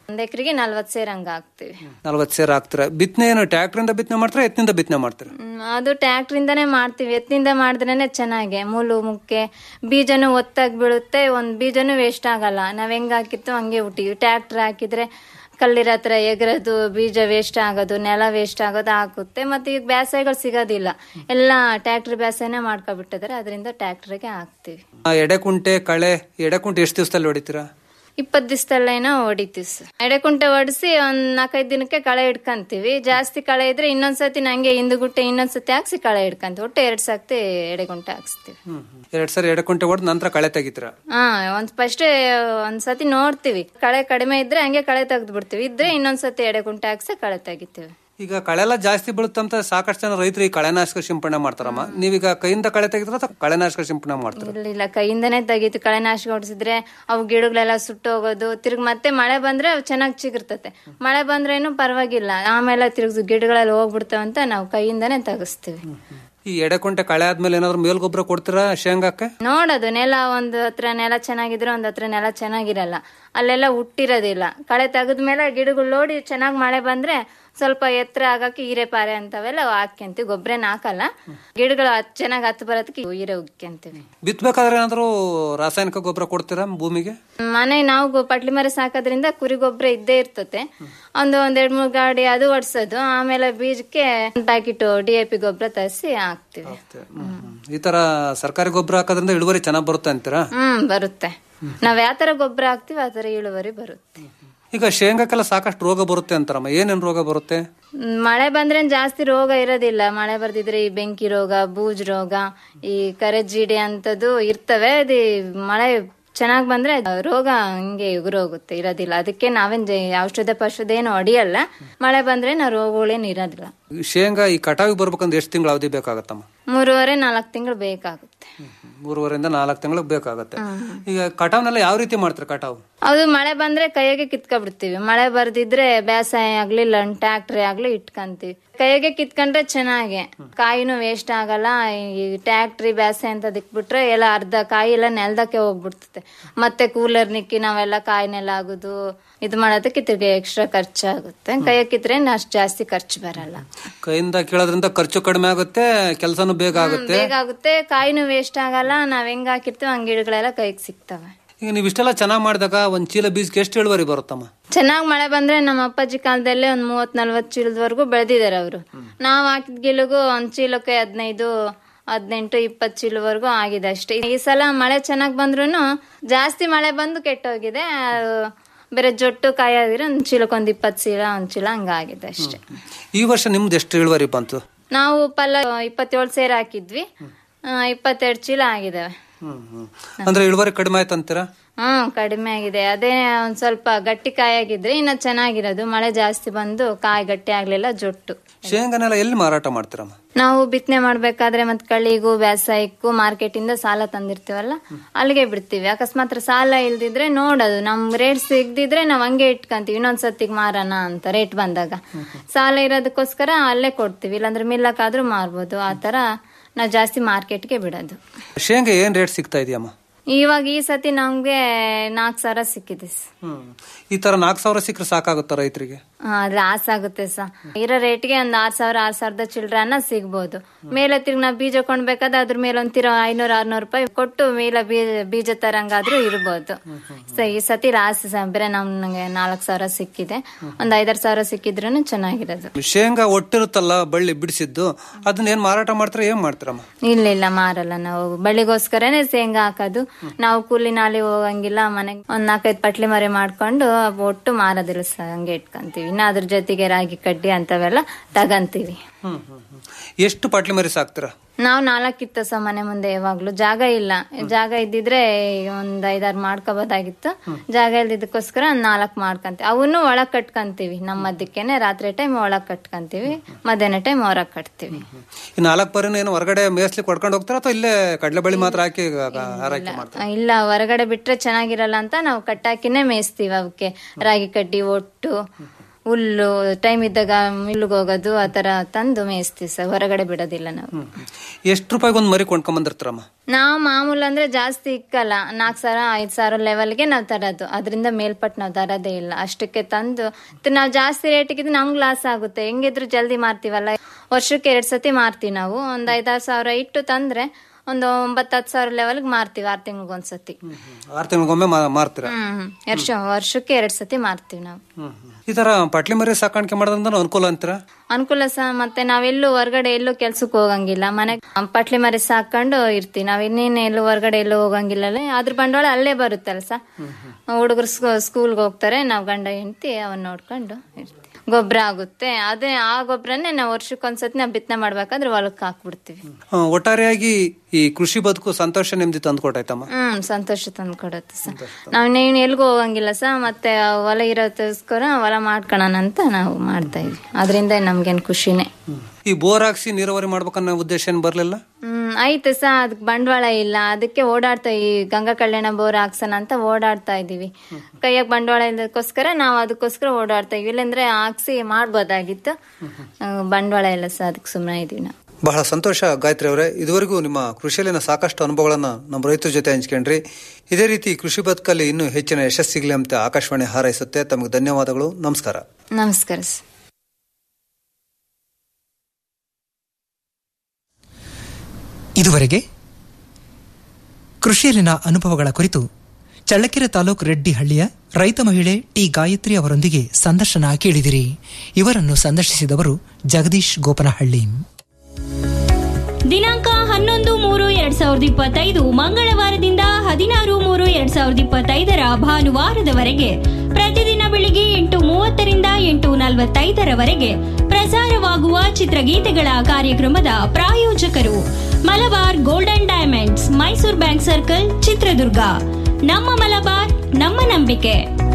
ಒಂದ್ ಎಕರೆಗೆ ನಲ್ವತ್ ಸೇರ್ ಹಂಗ ಹಾಕ್ತಿವಿ ನಲ್ವತ್ತು ಸೇರ್ ಹಾಕ್ತೀರಾ ಬಿತ್ತನೆ ಏನು ಟ್ರ್ಯಾಕ್ಟರಿಂದ ಬಿತ್ತನೆ ಮಾಡ್ತೀರಾ ಎತ್ತಿನಿಂದ ಬಿತ್ತನೆ ಮಾಡ್ತೀರಾ ಹ್ಮ್, ಅದು ಟ್ರ್ಯಾಕ್ಟ್ರಿಂದಾನೇ ಮಾಡ್ತೀವಿ ಎತ್ತಿನಿಂದ ಮಾಡಿದ್ರೇನೆ ಚೆನ್ನಾಗಿ ಮುಳ್ಳು ಮುಕ್ಕೆ ಬೀಜನೂ ಒತ್ತಾಗಿ ಬೀಳುತ್ತೆ ಒಂದ್ ಬೀಜನೂ ವೇಸ್ಟ್ ಆಗಲ್ಲ ನಾವ್ ಹೆಂಗ್ ಹಾಕಿತ್ತು ಹಂಗೆ ಹುಟ್ಟಿವಿ ಟ್ರ್ಯಾಕ್ಟರ್ ಹಾಕಿದ್ರೆ ಕಲ್ಲಿರ ಹತ್ರ ಎಗರದು ಬೀಜ ವೇಸ್ಟ್ ಆಗೋದು ನೆಲ ವೇಸ್ಟ್ ಆಗೋದು ಆಗುತ್ತೆ ಮತ್ತೆ ಈಗ ಬೇಸಾಯಗಳು ಸಿಗೋದಿಲ್ಲ ಎಲ್ಲ ಟ್ರ್ಯಾಕ್ಟರ್ ಬೇಸಾಯನೇ ಮಾಡ್ಕೊಬಿಟ್ಟಿದ್ದಾರೆ ಅದರಿಂದ ಟ್ರ್ಯಾಕ್ಟರ್ಗೆ ಹಾಕ್ತಿವಿ ಆ, ಎಡೆಕುಂಟೆ ಕಳೆ ಎಡೆಕುಂಟೆ ಎಷ್ಟು ದಿವಸದಲ್ಲಿ ಹೊಡಿತೀರಾ ಇಪ್ಪತ್ ದಿವಸದಲ್ಲೇನೋ ಹೊಡಿತೀವಿ ಸರ್ ಎಡೆಕುಂಟೆ ಹೊಡಿಸಿ ಒಂದ್ ನಾಲ್ಕೈದು ದಿನಕ್ಕೆ ಕಳೆ ಹಿಡ್ಕಂತೀವಿ ಜಾಸ್ತಿ ಕಳೆ ಇದ್ರೆ ಇನ್ನೊಂದ್ಸತಿ ನಂಗೆ ಹಿಂದುಗುಟ್ಟೆ ಇನ್ನೊಂದ್ಸತಿ ಹಾಕ್ಸಿ ಕಳೆ ಹಿಡ್ಕಂತೀವಿ ಒಟ್ಟು ಎರಡ್ ಸರ್ತಿ ಎಡೆಗುಂಟೆ ಹಾಕ್ಸ್ತೀವಿ ಎರಡ್ ಸರಿ ಎಡೆಕುಂಟೆ ಹೊಡೆದು ನಂತರ ಕಳೆ ತೆಗಿತೀರಾ ಹಾ ಒಂದ್ ಫಸ್ಟ್ ಒಂದ್ಸತಿ ನೋಡ್ತೀವಿ ಕಳೆ ಕಡಿಮೆ ಇದ್ರೆ ಹಂಗೆ ಕಳೆ ತೆಗ್ದು ಬಿಡ್ತೀವಿ ಇದ್ರೆ ಇನ್ನೊಂದ್ಸತಿ ಎಡೆಗುಂಟೆ ಹಾಕ್ಸಿ ಕಳೆ ತೆಗಿತೀವಿ ಈಗ ಕಳೆಲ್ಲ ಜಾಸ್ತಿ ಬೀಳುತ್ತಂತ ಸಾಕಷ್ಟು ಜನ ರೈತರು ಈ ಕಳೆನಾಶಕ ಸಿಂಪಡಣೆ ಮಾಡ್ತಾರಮ್ಮ ನೀವೀಗ ಕೈಯಿಂದ ಕಳೆ ತೆಗಿದ್ರ ಅಥವಾ ಕಳೆನಾಶಕ ಸಿಂಪಡಣೆ ಮಾಡ್ತಾರ ಇಲ್ಲ ಇಲ್ಲ ಕೈಯಿಂದನೇ ತೆಗೀತು ಕಳೆನಾಶಕ ಹೊಡಿಸಿದ್ರೆ ಅವು ಗಿಡಗಳೆಲ್ಲ ಸುಟ್ಟು ಹೋಗೋದು ತಿರ್ಗಿ ಮತ್ತೆ ಮಳೆ ಬಂದ್ರೆ ಅವು ಚೆನ್ನಾಗಿ ಚಿಗುರ್ತತೆ ಮಳೆ ಬಂದ್ರೇನು ಪರವಾಗಿಲ್ಲ ಆಮೇಲೆ ತಿರ್ಗಿ ಗಿಡಗಳೆಲ್ಲ ಹೋಗ್ಬಿಡ್ತಾವ ಅಂತ ನಾವು ಕೈಯಿಂದನೇ ತೆಗಿಸ್ತೀವಿ ಈ ಎಡೆಕುಂಟೆ ಕಳೆ ಆದ್ಮೇಲೆ ಏನಾದ್ರು ಮೇಲ್ಗೊಬ್ಬರ ಕೊಡ್ತೀರಾ ಶೇಂಗಾಕ್ಕೆ ನೋಡೋದು ನೆಲ ಒಂದು ಹತ್ರ ನೆಲ ಚೆನ್ನಾಗಿದ್ರೆ ಒಂದ್ ಹತ್ರ ನೆಲ ಚೆನ್ನಾಗಿರಲ್ಲ ಅಲ್ಲೆಲ್ಲ ಹುಟ್ಟಿರೋದಿಲ್ಲ ಕಳೆ ತೆಗೆದ್ಮೇಲೆ ಗಿಡಗಳು ನೋಡಿ ಚೆನ್ನಾಗಿ ಮಳೆ ಬಂದ್ರೆ ಸ್ವಲ್ಪ ಎತ್ತರ ಆಗಕ್ಕೆ ಹೀರೆ ಪಾರೆ ಅಂತವೆಲ್ಲ ಹಾಕ್ಯಂತೀವಿ ಗೊಬ್ಬರನ ಹಾಕಲ್ಲ ಗಿಡಗಳು ಚೆನ್ನಾಗಿ ಹತ್ತು ಬರೋದಕ್ಕೆ ಹೀರೆ ಉಗ್ಕ್ಯಂತೀವಿ ಬಿತ್ತಬೇಕಾದ್ರೆ ಏನಾದ್ರು ರಾಸಾಯನಿಕ ಗೊಬ್ಬರ ಕೊಡ್ತೀರಾ ಭೂಮಿಗೆ ಮನೆ ನಾವು ಗೊ- ಪಟ್ಲಿ ಮರ ಸಾಕೋದ್ರಿಂದ ಕುರಿ ಗೊಬ್ಬರ ಇದ್ದೇ ಇರ್ತತೆ ಒಂದು ಒಂದ್ ಎರಡ್ ಮೂರ್ ಗಾಡಿ ಅದು ಹೊಡ್ಸೋದು ಆಮೇಲೆ ಬೀಜಕ್ಕೆ ಒಂದ್ ಪ್ಯಾಕೆಟ್ ಡಿ ಎ ಪಿ ಗೊಬ್ಬರ ತರಿಸಿ ಹಾಕ್ತಿವಿ ಈ ತರ ಸರ್ಕಾರಿ ಗೊಬ್ಬರ ಹಾಕೋದ್ರಿಂದ ಇಳುವರಿ ಚೆನ್ನಾಗಿ ಬರುತ್ತೆ ಅಂತೀರಾ ಹ್ಮ್ ಬರುತ್ತೆ ನಾವ್ ಯಾವ ತರ ಗೊಬ್ಬರ ಹಾಕ್ತಿವಿ ಆ ತರ ಇಳುವರಿ ಬರುತ್ತೆ ಈಗ ಶೇಂಗಾಕ್ಕೆಲ್ಲ ಸಾಕಷ್ಟು ರೋಗ ಬರುತ್ತೆ ಅಂತಾರಮ್ಮ ಏನೇನ್ ರೋಗ ಬರುತ್ತೆ ಹ್ಮ್, ಮಳೆ ಬಂದ್ರೆ ಜಾಸ್ತಿ ರೋಗ ಇರೋದಿಲ್ಲ ಮಳೆ ಬರ್ದಿದ್ರೆ ಈ ಬೆಂಕಿ ರೋಗ ಬೂಜ್ ರೋಗ ಈ ಕರೆಜೀಡಿ ಅಂತದ್ದು ಇರ್ತವೆ ಅದು ಮಳೆ ಚೆನ್ನಾಗ್ ಬಂದ್ರೆ ಅದು ರೋಗ ಹಿಂಗೆ ಎಗುರೋಗುತ್ತೆ ಇರೋದಿಲ್ಲ ಅದಕ್ಕೆ ನಾವೇನ್ ಜೈ- ಔಷಧ ಪಷಧ ಏನು ಹೊಡಿಯಲ್ಲ ಮಳೆ ಬಂದ್ರೆ ನಾವು ರೋಗಗಳೇನು ಇರೋದಿಲ್ಲ ಈ ಶೇಂಗಾ ಈ ಕಟಾವಿಗೆ ಬರ್ಬೇಕಂದ್ರೆ ಎಷ್ಟು ತಿಂಗಳು ಅವಧಿ ಬೇಕಾಗತ್ತಮ್ಮ ಮೂರುವರೆ ನಾಲ್ಕು ತಿಂಗಳು ಬೇಕಾಗುತ್ತೆ ಮೂರುವರೆಯಿಂದ ನಾಲ್ಕು ತಿಂಗಳಿಗೆ ಬೇಕಾಗತ್ತೆ ಈಗ ಕಟಾವ್ನೆಲ್ಲ ಯಾವ ರೀತಿ ಮಾಡ್ತಾರೆ ಕಟಾವು ಅದು ಮಳೆ ಬಂದ್ರೆ ಕೈಯಾಗೆ ಕಿತ್ಕೊಬಿಡ್ತೀವಿ ಮಳೆ ಬರ್ದಿದ್ರೆ ಬೇಸಾಯ ಆಗ್ಲಿ ಇಲ್ಲ ಟ್ಯಾಕ್ಟ್ರಿ ಆಗ್ಲಿ ಇಟ್ಕಂತೀವಿ ಕೈಯಾಗೆ ಕಿತ್ಕೊಂಡ್ರೆ ಚೆನ್ನಾಗೆ ಕಾಯಿನೂ ವೇಸ್ಟ್ ಆಗಲ್ಲ ಈ ಟ್ಯಾಕ್ಟ್ರಿ ಬೇಸಾಯ ಅಂತ ದಿಕ್ಬಿಟ್ರೆ ಎಲ್ಲ ಅರ್ಧ ಕಾಯಿ ಎಲ್ಲ ನೆಲ್ದಕ್ಕೆ ಹೋಗ್ಬಿಡ್ತದೆ ಮತ್ತೆ ಕೂಲರ್ ನಿಕ್ಕಿ ನಾವೆಲ್ಲ ಕಾಯಿನೆಲ್ಲ ಆಗುದು ಇದು ಮಾಡೋದಕ್ಕೆ ತಿರ್ಗಿ ಎಕ್ಸ್ಟ್ರಾ ಖರ್ಚಾಗುತ್ತೆ ಕೈಯಾಗ ಕಿತ್ರೆ ಅಷ್ಟು ಜಾಸ್ತಿ ಖರ್ಚು ಬರಲ್ಲ ಕೈಯಿಂದ ಕೀಳೋದ್ರಿಂದ ಖರ್ಚು ಕಡಿಮೆ ಆಗುತ್ತೆ ಕೆಲಸನೂ ಬೇಗ ಆಗುತ್ತೆ ಬೇಗ ಆಗುತ್ತೆ ಕಾಯಿನೂ ವೇಸ್ಟ್ ಆಗಲ್ಲ ನಾವ್ ಹೆಂಗ್ ಹಾಕಿರ್ತೀವಿ ಹಂಗ್ ಗಿಡಗಳೆಲ್ಲ ಕೈಗೆ ಸಿಗ್ತವೆ ಈಗ ನೀವು ಇಷ್ಟೆಲ್ಲ ಚೆನ್ನಾಗಿ ಮಾಡಿದಾಗ ಒಂದ್ ಚೀಲ ಬೀಜಕ್ಕೆ ಎಷ್ಟು ಇಳುವರಿ ಬರುತ್ತಮ್ಮ ಚೆನ್ನಾಗ್ ಮಳೆ ಬಂದ್ರೆ ನಮ್ಮ ಅಪ್ಪಾಜಿ ಕಾಲದಲ್ಲೇ ಒಂದ್ ಮೂವತ್ ನಲ್ವತ್ ಚೀಲದವರೆಗೂ ಬೆಳೆದಿದ್ದಾರೆ ಅವರು ನಾವ್ ಹಾಕಿದ ಗಿಲಗೂ ಒಂದ್ ಚೀಲಕ್ಕೆ ಹದಿನೈದು ಹದಿನೆಂಟು ಇಪ್ಪತ್ ಚೀಲವರೆಗೂ ಆಗಿದೆ ಅಷ್ಟೇ ಈ ಸಲ ಮಳೆ ಚೆನ್ನಾಗ್ ಬಂದ್ರೂನು ಜಾಸ್ತಿ ಮಳೆ ಬಂದು ಕೆಟ್ಟೋಗಿದೆ ಅದು ಬೇರೆ ಜೊಟ್ಟು ಕಾಯಾದಿರ ಒಂದ್ ಚೀಲಕ್ಕೆ ಒಂದ್ ಇಪ್ಪತ್ ಚೀಲ ಒಂದ್ ಚೀಲ ಹಂಗಾಗಿದೆ ಅಷ್ಟೇ ಈ ವರ್ಷ ನಿಮ್ದು ಎಷ್ಟು ಇಳುವರಿ ಬಂತು ನಾವು ಪಲ್ಲ ಇಪ್ಪತ್ತೇಳು ಸೇರ್ ಹಾಕಿದ್ವಿ ಇಪ್ಪತ್ತೆರಡು ಚೀಲ ಆಗಿದಾವೆ ಅಂದ್ರೆ ಇಳುವರಿ ಕಡಿಮೆ ಆಯ್ತು ಅಂತೀರಾ ಹ್ಮ್ ಕಡಿಮೆ ಆಗಿದೆ ಅದೇ ಒಂದ್ ಸ್ವಲ್ಪ ಗಟ್ಟಿ ಕಾಯಾಗಿದ್ರೆ ಇನ್ನ ಚೆನ್ನಾಗಿರೋದು ಮಳೆ ಜಾಸ್ತಿ ಬಂದು ಕಾಯಿ ಗಟ್ಟಿ ಆಗ್ಲಿಲ್ಲ ಜೊಟ್ಟು ಶೇಂಗಾನೆಲ್ಲ ಎಲ್ಲಿ ಮಾರಾಟ ಮಾಡ್ತೀರಮ್ಮ ನಾವು ಬಿತ್ತನೆ ಮಾಡ್ಬೇಕಾದ್ರೆ ಮತ್ ಕಳಿಗೂ ಬೇಸಾಯಕ್ಕೂ ಮಾರ್ಕೆಟ್ ಇಂದ ಸಾಲ ತಂದಿರ್ತೀವಲ್ಲ ಅಲ್ಲಿಗೆ ಬಿಡ್ತೀವಿ ಅಕಸ್ಮಾತ್ ಸಾಲ ಇಲ್ದಿದ್ರೆ ನೋಡೋದು ನಮ್ ರೇಟ್ ಸಿಗ್ದಿದ್ರೆ ನಾವ್ ಹಂಗೆ ಇಟ್ಕಂತೀವಿ ಇನ್ನೊಂದ್ ಸತಿಗ್ ಮಾರೋಣ ಅಂತ ರೇಟ್ ಬಂದಾಗ ಸಾಲ ಇರೋದಕ್ಕೋಸ್ಕರ ಅಲ್ಲೇ ಕೊಡ್ತೀವಿ ಇಲ್ಲಾಂದ್ರೆ ಮಿಲ್ಲಕ್ಕಾದ್ರೂ ಮಾರ್ಬೋದು ಆ ತರ ನಾವ್ ಜಾಸ್ತಿ ಮಾರ್ಕೆಟ್ಗೆ ಬಿಡೋದು ಶೇಂಗಾ ಏನ್ ರೇಟ್ ಸಿಗ್ತಾ ಇದೆಯಮ್ಮ ಇವಾಗ ಈ ಸತಿ ನಮ್ಗೆ ನಾಲ್ಕು ಸಾವಿರ ಸಿಕ್ಕಿದೆ ಸ. ಈ ತರ ನಾಲ್ಕು ಸಾವಿರ ಸಿಕ್ಕರೆ ಸಾಕಾಗುತ್ತಾ ರೈತರಿಗೆ ಹಾ, ಲಾಸ್ ಆಗುತ್ತೆ ಸ ಇರೋ ರೇಟ್ಗೆ ಒಂದ್ ಆರ್ ಸಾವಿರ ಆರ್ ಸಾವಿರದ ಚಿಲ್ಡ್ರನ್ನ ಸಿಗ್ಬೋದು ಮೇಲೆ ತಿರ್ಗಿ ನಾವು ಬೀಜ ಕೊಂಡ್ಬೇಕಾದ್ರೆ ಅದ್ರ ಮೇಲೆ ಒಂದ್ ತಿರೋ ಐನೂರ ಆರ್ನೂರು ರೂಪಾಯಿ ಕೊಟ್ಟು ಮೇಲೆ ಬೀಜ ಬೀಜ ತರಂಗಾದ್ರೂ ಇರ್ಬೋದು ಸೊ ಈ ಸತಿ ಲಾಸ್ ಸ ಬೇರೆ ನಮ್ಗೆ ನಾಲ್ಕು ಸಾವಿರ ಸಿಕ್ಕಿದೆ ಒಂದ್ ಐದಾರು ಸಾವಿರ ಸಿಕ್ಕಿದ್ರು ಚೆನ್ನಾಗಿರೋದು ಶೇಂಗಾ ಒಟ್ಟಿರುತ್ತಲ್ಲ ಬಳ್ಳಿ ಬಿಡಿಸಿದ್ದು ಅದನ್ನ ಏನ್ ಮಾರಾಟ ಮಾಡ್ತಾರೆ ಏನ್ ಮಾಡ್ತಾರಮ್ಮ ಇಲ್ಲ ಇಲ್ಲ ಮಾರಲ್ಲ ನಾವು ಬಳ್ಳಿಗೋಸ್ಕರನೇ ಶೇಂಗಾ ಹಾಕೋದು ನಾವು ಕೂಲಿ ನಾಲಿ ಹೋಗಂಗಿಲ್ಲ ಮನೆಗೆ ಒಂದ್ ನಾಲ್ಕೈದು ಪಟ್ಲಿ ಮರೆ ಮಾಡ್ಕೊಂಡು ಒಟ್ಟು ಮಾರೋದಿಲ್ಲ ಸ ಹಂಗೆ ಇಟ್ಕೊಂತೀವಿ ಇನ್ನ ಅದ್ರ ಜೊತೆಗೆ ರಾಗಿ ಕಡ್ಡಿ ಅಂತವೆಲ್ಲ ತಗಂತೀವಿ ಎಷ್ಟು ಪಾಟ್ಲಿ ಮರಿ ಸಾಕ್ತೀರಾ ನಾವು ನಾಲ್ಕಿತ್ತು ಸ ಮನೆ ಮುಂದೆ ಯಾವಾಗ್ಲೂ ಜಾಗ ಇಲ್ಲ ಜಾಗ ಇದ್ದಿದ್ರೆ ಒಂದ್ ಐದಾರು ಮಾಡ್ಕೋಬೋದಾಗಿತ್ತು ಜಾಗ ಇಲ್ದಿದ್ದಕ್ಕೋಸ್ಕರ ಒಂದ್ ನಾಲ್ಕು ಮಾಡ್ಕಂತೀವಿ ಅವನು ಒಳಗ್ ಕಟ್ಕಂತೀವಿ ನಮ್ಮ ಮದ್ದಕ್ಕೇನೆ ರಾತ್ರಿ ಟೈಮ್ ಒಳಗ್ ಕಟ್ಕಂತೀವಿ ಮಧ್ಯಾಹ್ನ ಟೈಮ್ ಹೊರಗ್ ಕಟ್ತೀವಿ ಈ ನಾಲ್ಕು ಪರಿನ ಏನು ಹೊರಗಡೆ ಮೇಸ್ಲಿಕ್ಕೆ ಹೊಡ್ಕೊಂಡು ಹೋಗ್ತಾರ ಅಥವಾ ಇಲ್ಲೇ ಕಡಲೆ ಬಳ್ಳಿ ಮಾತ್ರ ಹಾಕಿ ಆರೈಕೆ ಮಾಡ್ತಾರೆ ಆ, ಇಲ್ಲ ಹೊರಗಡೆ ಬಿಟ್ರೆ ಚೆನ್ನಾಗಿರಲ್ಲ ಅಂತ ನಾವು ಕಟ್ಟಾಕಿನೇ ಮೇಯಿಸ್ತೀವಿ ಅವಕ್ಕೆ ರಾಗಿ ಕಡ್ಡಿ ಒಟ್ಟು ಹುಲ್ಲು ಟೈಮ್ ಇದ್ದಾಗ ಮಿಲ್ಗೆ ಹೋಗೋದು ಆ ತರ ತಂದು ಮೇಯಿಸ್ತೀವಿ ಸರ್ ಹೊರಗಡೆ ಬಿಡೋದಿಲ್ಲ ನಾವು ಎಷ್ಟು ರೂಪಾಯಿಗೆ ಒಂದು ಮರಿ ಕೊಂಡ್ಕೊಂಬಂದಿರ್ತಾರಮ್ಮ ನಾವು ಮಾಮೂಲು ಅಂದ್ರೆ ಜಾಸ್ತಿ ಇಕ್ಕಲ್ಲ ನಾಲ್ಕು ಸಾವಿರ ಐದು ಸಾವಿರ ಲೆವೆಲ್ಗೆ ನಾವು ತರೋದು ಅದರಿಂದ ಮೇಲ್ಪಟ್ಟು ನಾವು ತರೋದೇ ಇಲ್ಲ ಅಷ್ಟಕ್ಕೆ ತಂದು ನಾವು ಜಾಸ್ತಿ ರೇಟಿಗಿದ್ದು ನಮ್ಗೆ ಲಾಸ್ ಆಗುತ್ತೆ ಹೆಂಗಿದ್ರು ಜಲ್ದಿ ಮಾರ್ತೀವಲ್ಲ ವರ್ಷಕ್ಕೆ ಎರಡು ಸತಿ ಮಾರ್ತೀವಿ ನಾವು ಒಂದು ಐದಾರು ಸಾವಿರ ಇಟ್ಟು ತಂದ್ರೆ ಒಂದು ಒಂಬತ್ತು ಹತ್ತು ಸಾವಿರ ಲೆವೆಲ್ಗೆ ಮಾರ್ತೀವಿ ಆರು ತಿಂಗಳಿಗೆ ಒಂದ್ಸತಿ ಆರು ತಿಂಗಳಿಗೊಮ್ಮೆ ಮಾ- ಮಾರ್ತೀರಾ ಹ್ಮ್ ವರ್ಷ ವರ್ಷಕ್ಕೆ ಎರಡು ಸತಿ ಮಾರ್ತೀವಿ ನಾವು ಈ ತರ ಪಟ್ಲಿ ಮರಿ ಸಾಕಾಣಿಕೆ ಮಾಡೋದ್ರಿಂದ ಅನುಕೂಲ ಅಂತೀರಾ ಅನುಕೂಲ ಸಹ ಮತ್ತೆ ನಾವೆಲ್ಲೂ ಹೊರಗಡೆ ಎಲ್ಲೂ ಕೆಲ್ಸಕ್ಕೆ ಹೋಗಂಗಿಲ್ಲ ಮನೆ ಪಟ್ಲಿ ಮರಿ ಸಾಕೊಂಡು ಇರ್ತೀವಿ ನಾವ್ ಇನ್ನೇನು ಎಲ್ಲೂ ಹೊರಗಡೆ ಎಲ್ಲೂ ಹೋಗಂಗಿಲ್ಲ ಅದ್ರ ಬಂಡವಾಳ ಅಲ್ಲೇ ಬರುತ್ತಲ್ಲ ಸಹ ಹುಡುಗರು ಸ್ಕೂಲ್ಗೆ ಹೋಗ್ತಾರೆ ನಾವು ಗಂಡ ಹೆಂಡತಿ ಅವನ್ನ ನೋಡ್ಕೊಂಡು ಇರ್ತೀವಿ ಗೊಬ್ಬರ ಆಗುತ್ತೆ ಅದೇ ಆ ಗೊಬ್ಬರನೇ ನಾವು ವರ್ಷಕ್ಕೊಂದ್ಸತಿ ನಾವು ಬಿತ್ತನೆ ಮಾಡ್ಬೇಕಾದ್ರೆ ಹೊಲಕ್ಕೆ ಹಾಕ್ಬಿಡ್ತೀವಿ ಆ, ಒಟ್ಟಾರೆಯಾಗಿ ಈ ಕೃಷಿ ಬದುಕು ಸಂತೋಷ ನೆಮ್ಮದಿ ತಂದು ಕೊಟ್ಟೈತಮ್ಮ ಹ್ಮ್ ಸಂತೋಷ ತಂದು ಕೊಡುತ್ತೆ ಸರ್ ನಾವ್ ಇನ್ನೇನು ಎಲ್ಗೂ ಹೋಗಂಗಿಲ್ಲ ಸರ್ ಮತ್ತೆ ಹೊಲ ಇರೋದಕ್ಕೋಸ್ಕರ ಹೊಲ ಮಾಡ್ಕೊಳ್ಳೋಣ ಅಂತ ನಾವು ಮಾಡ್ತಾ ಇದ್ವಿ ಅದರಿಂದ ನಮ್ಗೇನ್ ಖುಷಿನೇ ಈ ಬೋರ್ ಹಾಕ್ಸಿ ನೀರಾವರಿ ಮಾಡ್ಬೇಕನ್ನೋ ಉದ್ದೇಶ ಏನ್ ಬರ್ಲಿಲ್ಲ ಹ್ಮ್ ಐತೆ ಸಹ ಅದಕ್ಕೆ ಬಂಡವಾಳ ಇಲ್ಲ ಅದಕ್ಕೆ ಓಡಾಡ್ತಾ ಈ ಗಂಗಾ ಕಲ್ಯಾಣ ಬೋರ್ ಹಾಕ್ಸೋಣ ಅಂತ ಓಡಾಡ್ತಾ ಇದೀವಿ ಕೈಯಾಗ ಬಂಡವಾಳ ಇಲ್ಲದಕ್ಕೋಸ್ಕರ ನಾವು ಅದಕ್ಕೋಸ್ಕರ ಓಡಾಡ್ತಾ ಇದೀವಿ ಇಲ್ಲಾಂದ್ರೆ ಹಾಕ್ಸಿ ಮಾಡ್ಬೋದಾಗಿತ್ತು ಆ, ಬಂಡವಾಳ ಇಲ್ಲ ಸಹ ಅದಕ್ಕೆ ಸುಮ್ಮನೆ ಇದೀವಿ ನಾವು ಬಹಳ ಸಂತೋಷ ಗಾಯತ್ರಿ ಅವರೇ ಇದುವರೆಗೂ ನಿಮ್ಮ ಕೃಷಿಯಲ್ಲಿನ ಸಾಕಷ್ಟು ಅನುಭವಗಳನ್ನ ನಮ್ಮ ರೈತರ ಜೊತೆ ಹಂಚ್ಕೊಂಡ್ರಿ ಇದೇ ರೀತಿ ಕೃಷಿ ಬದುಕಲ್ಲಿ ಇನ್ನೂ ಹೆಚ್ಚಿನ ಯಶಸ್ಸು ಸಿಗ್ಲಿ ಅಂತ ಆಕಾಶವಾಣಿ ಹಾರೈಸುತ್ತೆ ತಮಗೆ ಧನ್ಯವಾದಗಳು ನಮಸ್ಕಾರ ನಮಸ್ಕಾರ ಸರ್ ಇದುವರೆಗೆ ಕೃಷಿಯಲ್ಲಿನ ಅನುಭವಗಳ ಕುರಿತು ಚಳ್ಳಕೆರೆ ತಾಲೂಕು ರೆಡ್ಡಿಹಳ್ಳಿಯ ರೈತ ಮಹಿಳೆ ಟಿ ಗಾಯತ್ರಿ ಅವರೊಂದಿಗೆ ಸಂದರ್ಶನ ಕೇಳಿದಿರಿ ಇವರನ್ನು ಸಂದರ್ಶಿಸಿದವರು ಜಗದೀಶ್ ಗೋಪನಹಳ್ಳಿ ದಿನಾಂಕ ಹನ್ನೊಂದು ಮೂರು ಎರಡ್ ಸಾವಿರದ ಇಪ್ಪತ್ತೈದು ಮಂಗಳವಾರದಿಂದ ಹದಿನಾರು ಮೂರು ಎರಡ್ ಸಾವಿರದ ಇಪ್ಪತ್ತೈದರ ಭಾನುವಾರದವರೆಗೆ ಪ್ರತಿದಿನ ಬೆಳಿಗ್ಗೆ ಎಂಟು ಮೂವತ್ತರಿಂದ ಎಂಟು ನಲವತ್ತೈದರವರೆಗೆ ಪ್ರಸಾರವಾಗುವ ಚಿತ್ರಗೀತೆಗಳ ಕಾರ್ಯಕ್ರಮದ ಪ್ರಾಯೋಜಕರು Malabar golden diamonds Mysuru bank circle Chitradurga ನಮ್ಮ ಮಲಬಾರ್ ನಮ್ಮ ನಂಬಿಕೆ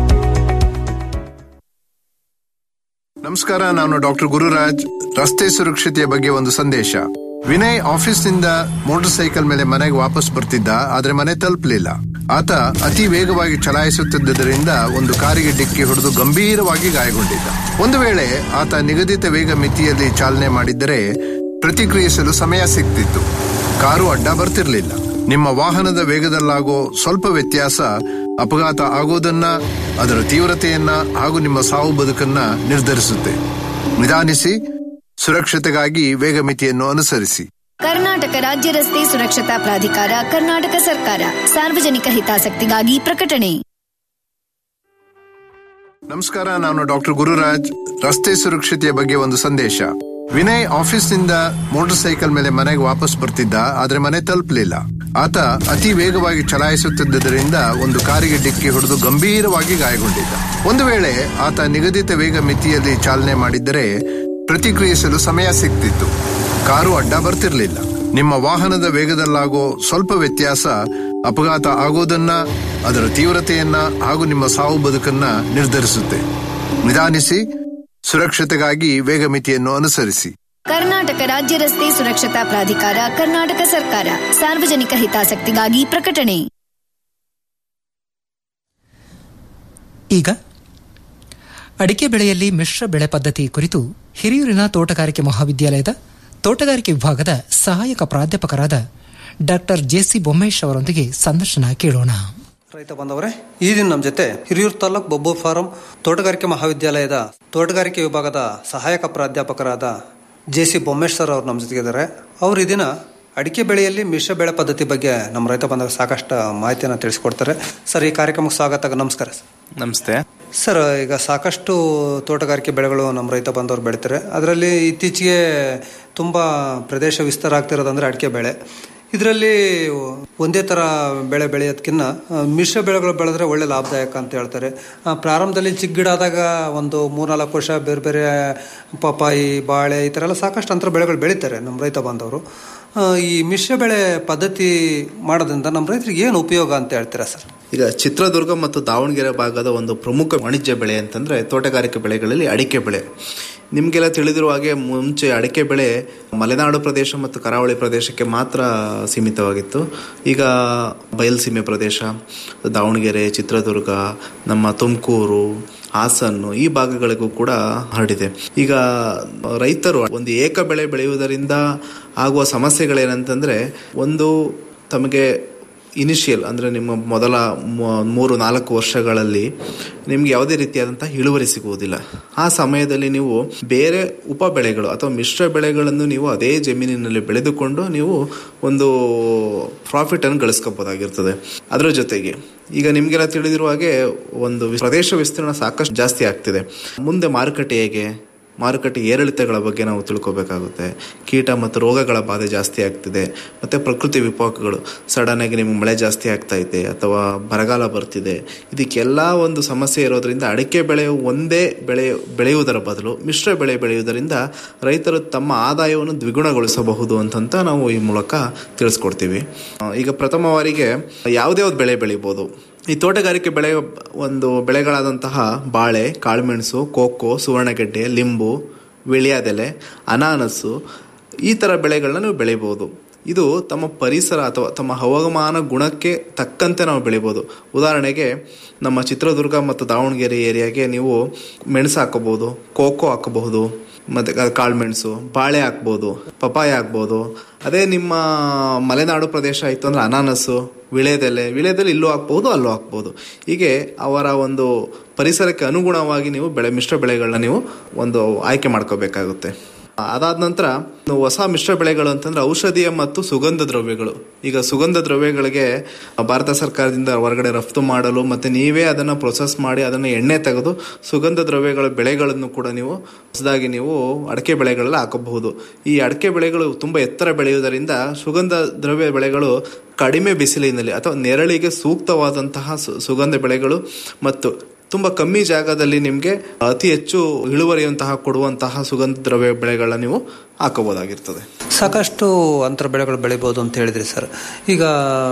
ನಮಸ್ಕಾರ ನಾನು ಡಾಕ್ಟರ್ ಗುರುರಾಜ್ ರಸ್ತೆ ಸುರಕ್ಷತೆಯ ಬಗ್ಗೆ ಒಂದು ಸಂದೇಶ ವಿನಯ್ ಆಫೀಸ್ನಿಂದ ಮೋಟಾರ್ ಸೈಕಲ್ ಮೇಲೆ ಮನೆಗೆ ವಾಪಸ್ ಬರ್ತಿದ್ದ ಆದ್ರೆ ಮನೆ ತಲುಪಲಿಲ್ಲ ಆತ ಅತಿ ವೇಗವಾಗಿ ಚಲಾಯಿಸುತ್ತಿದ್ದರಿಂದ ಒಂದು ಕಾರಿಗೆ ಡಿಕ್ಕಿ ಹೊಡೆದು ಗಂಭೀರವಾಗಿ ಗಾಯಗೊಂಡಿದ್ದ ಒಂದು ವೇಳೆ ಆತ ನಿಗದಿತ ವೇಗ ಮಿತಿಯಲ್ಲಿ ಚಾಲನೆ ಮಾಡಿದ್ದರೆ ಪ್ರತಿಕ್ರಿಯಿಸಲು ಸಮಯ ಸಿಗ್ತಿತ್ತು ಕಾರು ಅಡ್ಡ ಬರ್ತಿರ್ಲಿಲ್ಲ ನಿಮ್ಮ ವಾಹನದ ವೇಗದಲ್ಲಾಗೋ ಸ್ವಲ್ಪ ವ್ಯತ್ಯಾಸ ಅಪಘಾತ ಆಗೋದನ್ನ ಅದರ ತೀವ್ರತೆಯನ್ನ ಹಾಗೂ ನಿಮ್ಮ ಸಾವು ಬದುಕನ್ನ ನಿರ್ಧರಿಸುತ್ತೆ ನಿಧಾನಿಸಿ ಸುರಕ್ಷತೆಗಾಗಿ ವೇಗ ಮಿತಿಯನ್ನು ಅನುಸರಿಸಿ ಕರ್ನಾಟಕ ರಾಜ್ಯ ರಸ್ತೆ ಸುರಕ್ಷತಾ ಪ್ರಾಧಿಕಾರ ಕರ್ನಾಟಕ ಸರ್ಕಾರ ಸಾರ್ವಜನಿಕ ಹಿತಾಸಕ್ತಿಗಾಗಿ ಪ್ರಕಟಣೆ ನಮಸ್ಕಾರ ನಾನು ಡಾಕ್ಟರ್ ಗುರುರಾಜ್ ರಸ್ತೆ ಸುರಕ್ಷತೆಯ ಬಗ್ಗೆ ಒಂದು ಸಂದೇಶ ವಿನಯ್ ಆಫೀಸ್ನಿಂದ ಮೋಟಾರ್ ಸೈಕಲ್ ಮೇಲೆ ಮನೆಗೆ ವಾಪಸ್ ಬರ್ತಿದ್ದ ಆದ್ರೆ ಮನೆ ತಲುಪಲಿಲ್ಲ ಆತ ಅತಿ ವೇಗವಾಗಿ ಚಲಾಯಿಸುತ್ತಿದ್ದರಿಂದ ಒಂದು ಕಾರಿಗೆ ಡಿಕ್ಕಿ ಹೊಡೆದು ಗಂಭೀರವಾಗಿ ಗಾಯಗೊಂಡಿದ್ದ ಒಂದು ವೇಳೆ ಆತ ನಿಗದಿತ ವೇಗ ಮಿತಿಯಲ್ಲಿ ಚಾಲನೆ ಮಾಡಿದ್ದರೆ ಪ್ರತಿಕ್ರಿಯಿಸಲು ಸಮಯ ಸಿಗ್ತಿತ್ತು ಕಾರು ಅಡ್ಡ ಬರ್ತಿರ್ಲಿಲ್ಲ ನಿಮ್ಮ ವಾಹನದ ವೇಗದಲ್ಲಾಗೋ ಸ್ವಲ್ಪ ವ್ಯತ್ಯಾಸ ಅಪಘಾತ ಆಗೋದನ್ನ ಅದರ ತೀವ್ರತೆಯನ್ನ ಹಾಗೂ ನಿಮ್ಮ ಸಾವು ಬದುಕನ್ನ ನಿರ್ಧರಿಸುತ್ತೆ ನಿಧಾನಿಸಿ ಸುರಕ್ಷತೆಗಾಗಿ ವೇಗ ಮಿತಿಯನ್ನು ಅನುಸರಿಸಿ ಕರ್ನಾಟಕ ರಾಜ್ಯ ರಸ್ತೆ ಸುರಕ್ಷತಾ ಪ್ರಾಧಿಕಾರ ಕರ್ನಾಟಕ ಸರ್ಕಾರ ಸಾರ್ವಜನಿಕ ಹಿತಾಸಕ್ತಿಗಾಗಿ ಪ್ರಕಟಣೆ ಈಗ ಅಡಿಕೆ ಬೆಳೆಯಲ್ಲಿ ಮಿಶ್ರ ಬೆಳೆ ಪದ್ಧತಿ ಕುರಿತು ಹಿರಿಯೂರಿನ ತೋಟಗಾರಿಕೆ ಮಹಾವಿದ್ಯಾಲಯದ ತೋಟಗಾರಿಕೆ ವಿಭಾಗದ ಸಹಾಯಕ ಪ್ರಾಧ್ಯಾಪಕರಾದ ಡಾಕ್ಟರ್ ಜೆಸಿ ಬೊಮ್ಮೇಶ್ ಅವರೊಂದಿಗೆ ಸಂದರ್ಶನ ಕೇಳೋಣ ರೈತ ಬಂದವರೇ ಈ ದಿನ ನಮ್ಮ ಜೊತೆ ಹಿರಿಯೂರು ತಾಲೂಕ್ ಬೊಬ್ಬು ಫಾರಂ ತೋಟಗಾರಿಕೆ ಮಹಾವಿದ್ಯಾಲಯದ ತೋಟಗಾರಿಕೆ ವಿಭಾಗದ ಸಹಾಯಕ ಪ್ರಾಧ್ಯಾಪಕರಾದ ಜೆ ಸಿ ಬೊಮ್ಮೇಶ್ ಸರ್ ಅವರು ನಮ್ಮ ಜೊತೆಗಿದ್ದಾರೆ ಅವರು ಈ ದಿನ ಅಡಿಕೆ ಬೆಳೆಯಲ್ಲಿ ಮಿಶ್ರ ಬೆಳೆ ಪದ್ಧತಿ ಬಗ್ಗೆ ನಮ್ಮ ರೈತ ಬಂದವರು ಸಾಕಷ್ಟು ಮಾಹಿತಿಯನ್ನು ತಿಳಿಸ್ಕೊಡ್ತಾರೆ ಸರ್ ಈ ಕಾರ್ಯಕ್ರಮಕ್ಕೆ ಸ್ವಾಗತ ನಮಸ್ಕಾರ ಸರ್ ನಮಸ್ತೆ ಸರ್ ಈಗ ಸಾಕಷ್ಟು ತೋಟಗಾರಿಕೆ ಬೆಳೆಗಳು ನಮ್ಮ ರೈತ ಬಂದವರು ಬೆಳಿತಾರೆ ಅದರಲ್ಲಿ ಇತ್ತೀಚೆಗೆ ತುಂಬ ಪ್ರದೇಶ ವಿಸ್ತಾರ ಆಗ್ತಿರೋದಂದ್ರೆ ಅಡಿಕೆ ಬೆಳೆ ಇದರಲ್ಲಿ ಒಂದೇ ಥರ ಬೆಳೆ ಬೆಳೆಯೋದಕ್ಕಿಂತ ಆ, ಮಿಶ್ರ ಬೆಳೆಗಳು ಬೆಳೆದ್ರೆ ಒಳ್ಳೆ ಲಾಭದಾಯಕ ಅಂತ ಹೇಳ್ತಾರೆ ಆ, ಪ್ರಾರಂಭದಲ್ಲಿ ಚಿಕ್ಕ ಗಿಡ ಆದಾಗ ಒಂದು ಮೂರ್ನಾಲ್ಕು ವರ್ಷ ಬೇರೆ ಬೇರೆ ಪಪಾಯಿ ಬಾಳೆ ಈ ಥರ ಎಲ್ಲ ಸಾಕಷ್ಟು ಅಂತರ ಬೆಳೆಗಳು ಬೆಳೀತಾರೆ ನಮ್ಮ ರೈತ ಬಾಂಧವರು ಆ, ಈ ಮಿಶ್ರ ಬೆಳೆ ಪದ್ಧತಿ ಮಾಡೋದ್ರಿಂದ ನಮ್ಮ ರೈತರಿಗೆ ಏನು ಉಪಯೋಗ ಅಂತ ಹೇಳ್ತೀರಾ ಸರ್ ಈಗ ಚಿತ್ರದುರ್ಗ ಮತ್ತು ದಾವಣಗೆರೆ ಭಾಗದ ಒಂದು ಪ್ರಮುಖ ವಾಣಿಜ್ಯ ಬೆಳೆ ಅಂತಂದ್ರೆ ತೋಟಗಾರಿಕೆ ಬೆಳೆಗಳಲ್ಲಿ ಅಡಿಕೆ ಬೆಳೆ ನಿಮಗೆಲ್ಲ ತಿಳಿದಿರುವ ಹಾಗೆ ಮುಂಚೆ ಅಡಿಕೆ ಬೆಳೆ ಮಲೆನಾಡು ಪ್ರದೇಶ ಮತ್ತು ಕರಾವಳಿ ಪ್ರದೇಶಕ್ಕೆ ಮಾತ್ರ ಸೀಮಿತವಾಗಿತ್ತು ಈಗ ಬಯಲುಸೀಮೆ ಪ್ರದೇಶ ದಾವಣಗೆರೆ ಚಿತ್ರದುರ್ಗ ನಮ್ಮ ತುಮಕೂರು ಹಾಸನ್ನು ಈ ಭಾಗಗಳಿಗೂ ಕೂಡ ಹರಡಿದೆ ಈಗ ರೈತರು ಒಂದು ಏಕ ಬೆಳೆ ಬೆಳೆಯುವುದರಿಂದ ಆಗುವ ಸಮಸ್ಯೆಗಳೇನಂತಂದ್ರೆ ಒಂದು ತಮಗೆ ಇನಿಷಿಯಲ್ ಅಂದರೆ ನಿಮ್ಮ ಮೊದಲ ಮೂ- ಮೂರು ನಾಲ್ಕು ವರ್ಷಗಳಲ್ಲಿ ನಿಮ್ಗೆ ಯಾವುದೇ ರೀತಿಯಾದಂತಹ ಇಳುವರಿ ಸಿಗುವುದಿಲ್ಲ ಆ ಸಮಯದಲ್ಲಿ ನೀವು ಬೇರೆ ಉಪ ಬೆಳೆಗಳು ಅಥವಾ ಮಿಶ್ರ ಬೆಳೆಗಳನ್ನು ನೀವು ಅದೇ ಜಮೀನಿನಲ್ಲಿ ಬೆಳೆದುಕೊಂಡು ನೀವು ಒಂದು ಪ್ರಾಫಿಟ್ ಅನ್ನು ಗಳಿಸ್ಕೋಬಹುದಾಗಿರ್ತದೆ ಅದರ ಜೊತೆಗೆ ಈಗ ನಿಮಗೆಲ್ಲ ತಿಳಿದಿರುವ ಹಾಗೆ ಒಂದು ವಿ- ಪ್ರದೇಶ ವಿಸ್ತೀರ್ಣ ಸಾಕಷ್ಟು ಜಾಸ್ತಿ ಆಗ್ತಿದೆ ಮುಂದೆ ಮಾರುಕಟ್ಟೆ ಹೇಗೆ ಮಾರುಕಟ್ಟೆ ಏರಿಳಿತಗಳ ಬಗ್ಗೆ ನಾವು ತಿಳ್ಕೊಬೇಕಾಗುತ್ತೆ ಕೀಟ ಮತ್ತು ರೋಗಗಳ ಬಾಧೆ ಜಾಸ್ತಿ ಆಗ್ತಿದೆ ಮತ್ತೆ ಪ್ರಕೃತಿ ವಿಪಾಕಗಳು ಸಡನ್ ಆಗಿ ನಿಮ್ಗೆ ಮಳೆ ಜಾಸ್ತಿ ಆಗ್ತಾ ಇದೆ ಅಥವಾ ಬರಗಾಲ ಬರ್ತಿದೆ ಇದಕ್ಕೆಲ್ಲ ಒಂದು ಸಮಸ್ಯೆ ಇರೋದ್ರಿಂದ ಅಡಿಕೆ ಬೆಳೆ ಒಂದೇ ಬೆಳೆ ಬೆಳೆಯುವುದರ ಬದಲು ಮಿಶ್ರ ಬೆಳೆ ಬೆಳೆಯುವುದರಿಂದ ರೈತರು ತಮ್ಮ ಆದಾಯವನ್ನು ದ್ವಿಗುಣಗೊಳಿಸಬಹುದು ಅಂತಂತ ನಾವು ಈ ಮೂಲಕ ತಿಳಿಸ್ಕೊಡ್ತೀವಿ ಆ, ಈಗ ಪ್ರಥಮವಾರಿಗೆ ಯಾವ್ದ್ಯಾವ್ದು ಬೆಳೆ ಬೆಳಿಬೋದು ಈ ತೋಟಗಾರಿಕೆ ಬೆಳೆ ಒಂದು ಬೆಳೆಗಳಾದಂತಹ ಬಾಳೆ ಕಾಳುಮೆಣಸು ಕೋಕೋ ಸುವರ್ಣಗೆಡ್ಡೆ ಲಿಂಬು ವಿಳ್ಯಾದೆಲೆ ಅನಾನಸ್ಸು ಈ ಥರ ಬೆಳೆಗಳನ್ನ ನೀವು ಬೆಳಿಬೋದು ಇದು ತಮ್ಮ ಪರಿಸರ ಅಥವಾ ತಮ್ಮ ಹವಾಮಾನ ಗುಣಕ್ಕೆ ತಕ್ಕಂತೆ ನಾವು ಬೆಳಿಬೋದು ಉದಾಹರಣೆಗೆ ನಮ್ಮ ಚಿತ್ರದುರ್ಗ ಮತ್ತು ದಾವಣಗೆರೆ ಏರಿಯಾಗೆ ನೀವು ಮೆಣಸು ಹಾಕೋಬಹುದು ಕೋಕೋ ಹಾಕಬಹುದು ಮತ್ತೆ ಕಾಳುಮೆಣಸು ಬಾಳೆ ಹಾಕ್ಬೋದು ಪಪಾಯ ಹಾಕ್ಬೋದು ಅದೇ ನಿಮ್ಮ ಮಲೆನಾಡು ಪ್ರದೇಶ ಆಯಿತು ಅಂದ್ರೆ ಅನಾನಸ್ಸು ವಿಳೆದೆಲೆ ವಿಳೆದೆಲೆ ಇಲ್ಲೂ ಹಾಕ್ಬೋದು ಅಲ್ಲೂ ಹಾಕ್ಬೋದು ಹೀಗೆ ಅವರ ಒಂದು ಪರಿಸರಕ್ಕೆ ಅನುಗುಣವಾಗಿ ನೀವು ಬೆಳೆ ಮಿಶ್ರ ಬೆಳೆಗಳನ್ನ ನೀವು ಒಂದು ಆಯ್ಕೆ ಮಾಡ್ಕೋಬೇಕಾಗುತ್ತೆ ಅದಾದ ನಂತರ ಹೊಸ ಮಿಶ್ರ ಬೆಳೆಗಳು ಅಂತಂದ್ರೆ ಔಷಧೀಯ ಮತ್ತು ಸುಗಂಧ ದ್ರವ್ಯಗಳು ಈಗ ಸುಗಂಧ ದ್ರವ್ಯಗಳಿಗೆ ಭಾರತ ಸರ್ಕಾರದಿಂದ ಹೊರಗಡೆ ರಫ್ತು ಮಾಡಲು ಮತ್ತೆ ನೀವೇ ಅದನ್ನ ಪ್ರೊಸೆಸ್ ಮಾಡಿ ಅದನ್ನ ಎಣ್ಣೆ ತೆಗೆದು ಸುಗಂಧ ದ್ರವ್ಯಗಳ ಬೆಳೆಗಳನ್ನು ಕೂಡ ನೀವು ಹೊಸದಾಗಿ ನೀವು ಅಡಕೆ ಬೆಳೆಗಳಲ್ಲಿ ಹಾಕಬಹುದು ಈ ಅಡಕೆ ಬೆಳೆಗಳು ತುಂಬಾ ಎತ್ತರ ಬೆಳೆಯುವುದರಿಂದ ಸುಗಂಧ ದ್ರವ್ಯ ಬೆಳೆಗಳು ಕಡಿಮೆ ಬಿಸಿಲಿನಲ್ಲಿ ಅಥವಾ ನೆರಳಿಗೆ ಸೂಕ್ತವಾದಂತಹ ಸು- ಸುಗಂಧ ಬೆಳೆಗಳು ಮತ್ತು ತುಂಬಾ ಕಮ್ಮಿ ಜಾಗದಲ್ಲಿ ನಿಮಗೆ ಅತಿ ಹೆಚ್ಚು ಇಳುವರಿಯಂತಹ ಕೊಡುವಂತಹ ಸುಗಂಧ ದ್ರವ್ಯ ಬೆಳೆಗಳನ್ನ ನೀವು ಹಾಕಬಹುದಾಗಿರ್ತದೆ ಸಾಕಷ್ಟು ಅಂತರ ಬೆಳೆಗಳು ಬೆಳಿಬೋದು ಅಂತ ಹೇಳಿದ್ರಿ ಸರ್ ಈಗ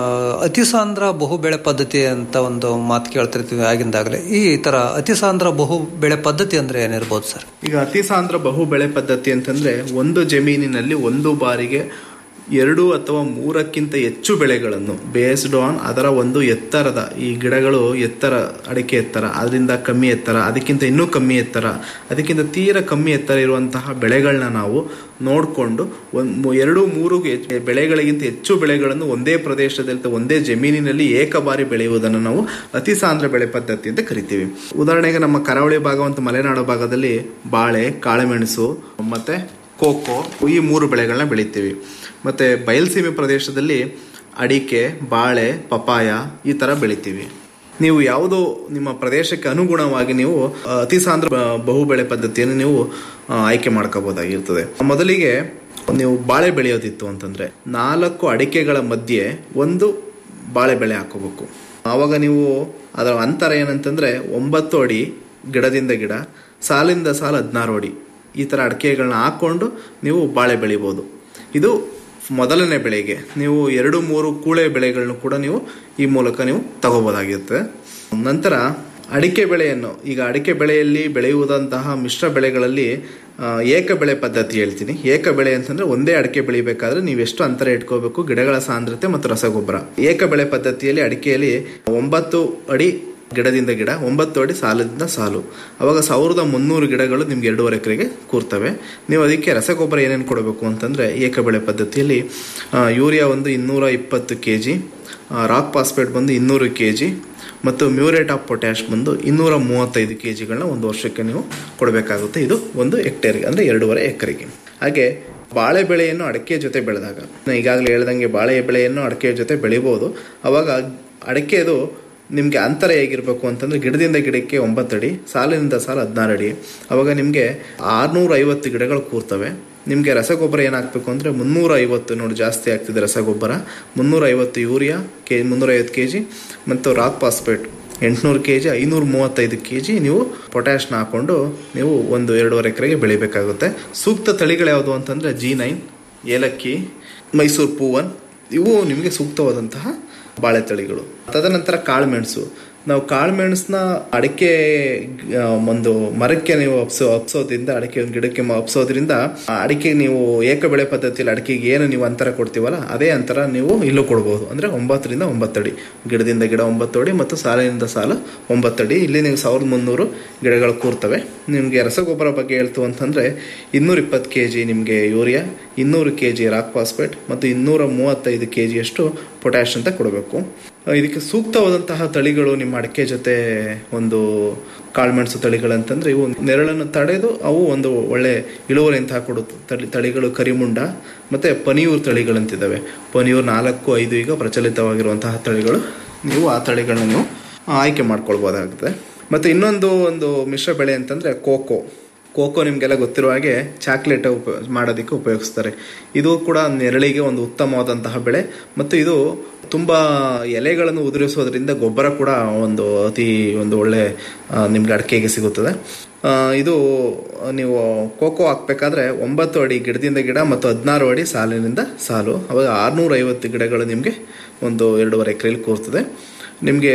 ಅತಿ ಸಾಂದ್ರ ಬಹು ಬೆಳೆ ಪದ್ಧತಿ ಅಂತ ಒಂದು ಮಾತು ಕೇಳ್ತಿರ್ತೀವಿ ಆಗಿಂದಾಗಲೇ ಈ ತರ ಅತಿ ಸಾಂದ್ರ ಬಹು ಬೆಳೆ ಪದ್ಧತಿ ಅಂದ್ರೆ ಏನಿರ್ಬೋದು ಸರ್ ಈಗ ಅತಿ ಸಾಂದ್ರ ಬಹು ಬೆಳೆ ಪದ್ಧತಿ ಅಂತಂದ್ರೆ ಒಂದು ಜಮೀನಿನಲ್ಲಿ ಒಂದು ಬಾರಿಗೆ ಎರಡು ಅಥವಾ ಮೂರಕ್ಕಿಂತ ಹೆಚ್ಚು ಬೆಳೆಗಳನ್ನು ಬೇಸ್ಡ್ ಆನ್ ಅದರ ಒಂದು ಎತ್ತರದ ಈ ಗಿಡಗಳು ಎತ್ತರ ಅಡಿಕೆ ಎತ್ತರ ಅದರಿಂದ ಕಮ್ಮಿ ಎತ್ತರ ಅದಕ್ಕಿಂತ ಇನ್ನೂ ಕಮ್ಮಿ ಎತ್ತರ ಅದಕ್ಕಿಂತ ತೀರ ಕಮ್ಮಿ ಎತ್ತರ ಇರುವಂತಹ ಬೆಳೆಗಳನ್ನ ನಾವು ನೋಡಿಕೊಂಡು ಒಂದು ಎರಡು ಮೂರು ಹೆಚ್ಚು- ಬೆಳೆಗಳಿಗಿಂತ ಹೆಚ್ಚು ಬೆಳೆಗಳನ್ನು ಒಂದೇ ಪ್ರದೇಶದಲ್ಲಿ ಅಥವಾ ಒಂದೇ ಜಮೀನಿನಲ್ಲಿ ಏಕಬಾರಿ ಬೆಳೆಯುವುದನ್ನು ನಾವು ಅತಿ ಸಾಂದ್ರ ಬೆಳೆ ಪದ್ಧತಿ ಅಂತ ಕರಿತೀವಿ ಉದಾಹರಣೆಗೆ ನಮ್ಮ ಕರಾವಳಿ ಭಾಗ ಮತ್ತು ಮಲೆನಾಡು ಭಾಗದಲ್ಲಿ ಬಾಳೆ ಕಾಳುಮೆಣಸು ಮತ್ತೆ ಕೋಕೋ ಈ ಮೂರು ಬೆಳೆಗಳನ್ನ ಬೆಳಿತೀವಿ ಮತ್ತೆ ಬಯಲ್ಸೀಮೆ ಪ್ರದೇಶದಲ್ಲಿ ಅಡಿಕೆ ಬಾಳೆ ಪಪಾಯ ಈ ತರ ಬೆಳಿತೀವಿ ನೀವು ಯಾವುದೋ ನಿಮ್ಮ ಪ್ರದೇಶಕ್ಕೆ ಅನುಗುಣವಾಗಿ ನೀವು ಆ, ಅತಿ ಸಾಂದ್ರ ಬ- ಬಹುಬೆಳೆ ಪದ್ಧತಿಯನ್ನು ನೀವು ಆ, ಆಯ್ಕೆ ಮಾಡ್ಕೋಬಹುದಾಗಿರ್ತದೆ ಮೊದಲಿಗೆ ನೀವು ಬಾಳೆ ಬೆಳೆಯೋದಿತ್ತು ಅಂತಂದ್ರೆ ನಾಲ್ಕು ಅಡಿಕೆಗಳ ಮಧ್ಯೆ ಒಂದು ಬಾಳೆ ಬೆಳೆ ಹಾಕೋಬೇಕು ಆವಾಗ ನೀವು ಅದರ ಅಂತರ ಏನಂತಂದ್ರೆ ಒಂಬತ್ತು ಅಡಿ ಗಿಡದಿಂದ ಗಿಡ ಸಾಲಿಂದ ಸಾಲು ಹದಿನಾರು ಅಡಿ ಈ ತರ ಅಡಿಕೆಗಳನ್ನ ಹಾಕೊಂಡು ನೀವು ಬಾಳೆ ಬೆಳಿಬೋದು ಇದು ಮೊದಲನೇ ಬೆಳೆಗೆ ನೀವು ಎರಡು ಮೂರು ಕೂಳೆ ಬೆಳೆಗಳನ್ನು ಕೂಡ ನೀವು ಈ ಮೂಲಕ ನೀವು ತಗೋಬೋದಾಗಿರುತ್ತೆ ನಂತರ ಅಡಿಕೆ ಬೆಳೆಯನ್ನು ಈಗ ಅಡಿಕೆ ಬೆಳೆಯಲ್ಲಿ ಬೆಳೆಯುವುದಂತಹ ಮಿಶ್ರ ಬೆಳೆಗಳಲ್ಲಿ ಆ, ಏಕ ಬೆಳೆ ಪದ್ಧತಿ ಹೇಳ್ತೀನಿ ಏಕ ಬೆಳೆ ಅಂತಂದ್ರೆ ಒಂದೇ ಅಡಿಕೆ ಬೆಳಿಬೇಕಾದ್ರೆ ನೀವು ಎಷ್ಟು ಅಂತರ ಇಟ್ಕೋಬೇಕು ಗಿಡಗಳ ಸಾಂದ್ರತೆ ಮತ್ತು ರಸಗೊಬ್ಬರ ಏಕ ಬೆಳೆ ಪದ್ಧತಿಯಲ್ಲಿ ಅಡಿಕೆಯಲ್ಲಿ ಒಂಬತ್ತು ಅಡಿ ಗಿಡದಿಂದ ಗಿಡ ಒಂಬತ್ತು ಅಡಿ ಸಾಲದಿಂದ ಸಾಲು ಅವಾಗ ಸಾವಿರದ ಮುನ್ನೂರು ಗಿಡಗಳು ನಿಮ್ಗೆ ಎರಡೂವರೆ ಎಕರೆಗೆ ಕೂರ್ತವೆ ನೀವು ಅದಕ್ಕೆ ರಸಗೊಬ್ಬರ ಏನೇನು ಕೊಡಬೇಕು ಅಂತಂದ್ರೆ ಏಕ ಬೆಳೆ ಪದ್ಧತಿಯಲ್ಲಿ ಆ, ಯೂರಿಯಾ ಒಂದು ಇನ್ನೂರ ಇಪ್ಪತ್ತು ಕೆ ಜಿ ರಾಕ್ ಫಾಸ್ಫೇಟ್ ಬಂದು ಇನ್ನೂರು ಕೆ ಜಿ ಮತ್ತು ಮ್ಯೂರೇಟ್ ಆಫ್ ಪೊಟ್ಯಾಶ್ ಬಂದು ಇನ್ನೂರ ಮೂವತ್ತೈದು ಕೆ ಜಿಗಳನ್ನ ಒಂದು ವರ್ಷಕ್ಕೆ ನೀವು ಕೊಡಬೇಕಾಗುತ್ತೆ ಇದು ಒಂದು ಹೆಕ್ಟೇರ್ಗೆ ಅಂದರೆ ಎರಡೂವರೆ ಎಕರೆಗೆ ಹಾಗೆ ಬಾಳೆ ಬೆಳೆಯನ್ನು ಅಡಿಕೆ ಜೊತೆ ಬೆಳೆದಾಗ ನಾನು ಈಗಾಗಲೇ ಹೇಳ್ದಂಗೆ ಬಾಳೆ ಬೆಳೆಯನ್ನು ಅಡಿಕೆ ಜೊತೆ ಬೆಳಿಬೋದು ಅವಾಗ ಅಡಿಕೆದು ನಿಮಗೆ ಅಂತರ ಹೇಗಿರಬೇಕು ಅಂತಂದ್ರೆ ಗಿಡದಿಂದ ಗಿಡಕ್ಕೆ ಒಂಬತ್ತು ಅಡಿ ಸಾಲಿನಿಂದ ಸಾಲು ಹದಿನಾರು ಅಡಿ ಅವಾಗ ನಿಮಗೆ ಆರ್ನೂರ ಐವತ್ತು ಗಿಡಗಳು ಕೂರ್ತವೆ ನಿಮಗೆ ರಸಗೊಬ್ಬರ ಏನಾಗಬೇಕು ಅಂದರೆ ಮುನ್ನೂರ ಐವತ್ತು ನೋಡಿ ಜಾಸ್ತಿ ಆಗ್ತಿದೆ ರಸಗೊಬ್ಬರ ಮುನ್ನೂರ ಐವತ್ತು ಯೂರಿಯಾ ಕೆ ಮುನ್ನೂರ ಐವತ್ತು ಕೆ ಜಿ ಮತ್ತು ರಾಕ್ ಫಾಸ್ಫೇಟ್ ಎಂಟುನೂರು ಕೆ ಜಿ ಐನೂರ ಮೂವತ್ತೈದು ಕೆ ಜಿ ನೀವು ಪೊಟ್ಯಾಶ್ನ ಹಾಕೊಂಡು ನೀವು ಒಂದು ಎರಡೂವರೆ ಎಕರೆಗೆ ಬೆಳಿಬೇಕಾಗುತ್ತೆ ಸೂಕ್ತ ತಳಿಗಳು ಯಾವುದು ಅಂತಂದರೆ ಜಿ ನೈನ್ ಏಲಕ್ಕಿ ಮೈಸೂರು ಪೂವನ್ ಇವು ನಿಮಗೆ ಸೂಕ್ತವಾದಂತಹ ಬಾಳೆ ತಳಿಗಳು ತದನಂತರ ಕಾಳುಮೆಣಸು ನಾವು ಕಾಳುಮೆಣಸನ್ನ ಅಡಿಕೆ ಆ, ಒಂದು ಮರಕ್ಕೆ ನೀವು ಅಪ್ಸೋ ಅಪ್ಸೋದ್ರಿಂದ ಅಡಿಕೆ ಒಂದು ಗಿಡಕ್ಕೆ ಮ- ಅಪ್ಸೋದ್ರಿಂದ ಆ ಅಡಿಕೆ ನೀವು ಏಕ ಬೆಳೆ ಪದ್ಧತಿಯಲ್ಲಿ ಅಡಿಕೆಗೆ ಏನು ನೀವು ಅಂತರ ಕೊಡ್ತೀವಲ್ಲ ಅದೇ ಅಂತರ ನೀವು ಇಲ್ಲೂ ಕೊಡ್ಬೋದು ಅಂದ್ರೆ ಒಂಬತ್ತರಿಂದ ಒಂಬತ್ತಡಿ ಗಿಡದಿಂದ ಗಿಡ ಒಂಬತ್ತು ಅಡಿ ಮತ್ತು ಸಾಲಿನಿಂದ ಸಾಲು ಒಂಬತ್ತಡಿ ಇಲ್ಲಿ ನೀವು ಸಾವಿರದ ಮುನ್ನೂರು ಗಿಡಗಳು ಕೂರ್ತವೆ ನಿಮಗೆ ರಸಗೊಬ್ಬರ ಬಗ್ಗೆ ಹೇಳ್ತು ಅಂತಂದ್ರೆ ಇನ್ನೂರ ಇಪ್ಪತ್ತು ಕೆ ಜಿ ನಿಮಗೆ ಯೂರಿಯಾ ಇನ್ನೂರು ಕೆ ಜಿ ರಾಕ್ ಫಾಸ್ಫೇಟ್ ಮತ್ತು ಇನ್ನೂರ ಮೂವತ್ತೈದು ಕೆ ಜಿಯಷ್ಟು ಪೊಟ್ಯಾಶ್ ಅಂತ ಕೊಡಬೇಕು ಆ, ಇದಕ್ಕೆ ಸೂಕ್ತವಾದಂತಹ ತಳಿಗಳು ನಿಮ್ಮ ಅಡಿಕೆ ಜೊತೆ ಒಂದು ಕಾಳುಮೆಣಸು ತಳಿಗಳಂತಂದ್ರೆ ಇವು ನೆರಳನ್ನು ತಡೆದು ಅವು ಒಂದು ಒಳ್ಳೆ ಇಳುವರಿಯಂತಹ ಕೊಡು ತಳಿ ತಳಿಗಳು ಕರಿಮುಂಡ ಮತ್ತೆ ಪನಿಯೂರ್ ತಳಿಗಳಂತಿದ್ದಾವೆ ಪನಿಯೂರ್ ನಾಲ್ಕು ಐದು ಈಗ ಪ್ರಚಲಿತವಾಗಿರುವಂತಹ ತಳಿಗಳು ನೀವು ಆ ತಳಿಗಳನ್ನ ನೀವು ಆಯ್ಕೆ ಮಾಡ್ಕೊಳ್ಬೋದಾಗುತ್ತೆ ಮತ್ತೆ ಇನ್ನೊಂದು ಒಂದು ಮಿಶ್ರ ಬೆಳೆ ಅಂತಂದ್ರೆ ಕೋಕೋ ಕೋಕೋ ನಿಮಗೆಲ್ಲ ಗೊತ್ತಿರೋ ಹಾಗೆ ಚಾಕ್ಲೇಟ್ ಉಪ ಮಾಡೋದಕ್ಕೆ ಉಪಯೋಗಿಸ್ತಾರೆ ಇದು ಕೂಡ ನೆರಳಿಗೆ ಒಂದು ಉತ್ತಮವಾದಂತಹ ಬೆಳೆ ಮತ್ತು ಇದು ತುಂಬ ಎಲೆಗಳನ್ನು ಉದುರಿಸೋದ್ರಿಂದ ಗೊಬ್ಬರ ಕೂಡ ಒಂದು ಅತಿ ಒಂದು ಒಳ್ಳೆ ಆ, ನಿಮ್ಗೆ ಅಡಿಕೆಗೆ ಸಿಗುತ್ತದೆ ಆ, ಇದು ನೀವು ಕೋಕೋ ಹಾಕ್ಬೇಕಾದ್ರೆ ಒಂಬತ್ತು ಅಡಿ ಗಿಡದಿಂದ ಗಿಡ ಮತ್ತು ಹದಿನಾರು ಅಡಿ ಸಾಲಿನಿಂದ ಸಾಲು ಅವಾಗ ಆರ್ನೂರ ಐವತ್ತು ಗಿಡಗಳು ನಿಮಗೆ ಒಂದು ಎರಡೂವರೆ ಎಕರೆಯಲ್ಲಿ ಕೂರ್ತದೆ ನಿಮಗೆ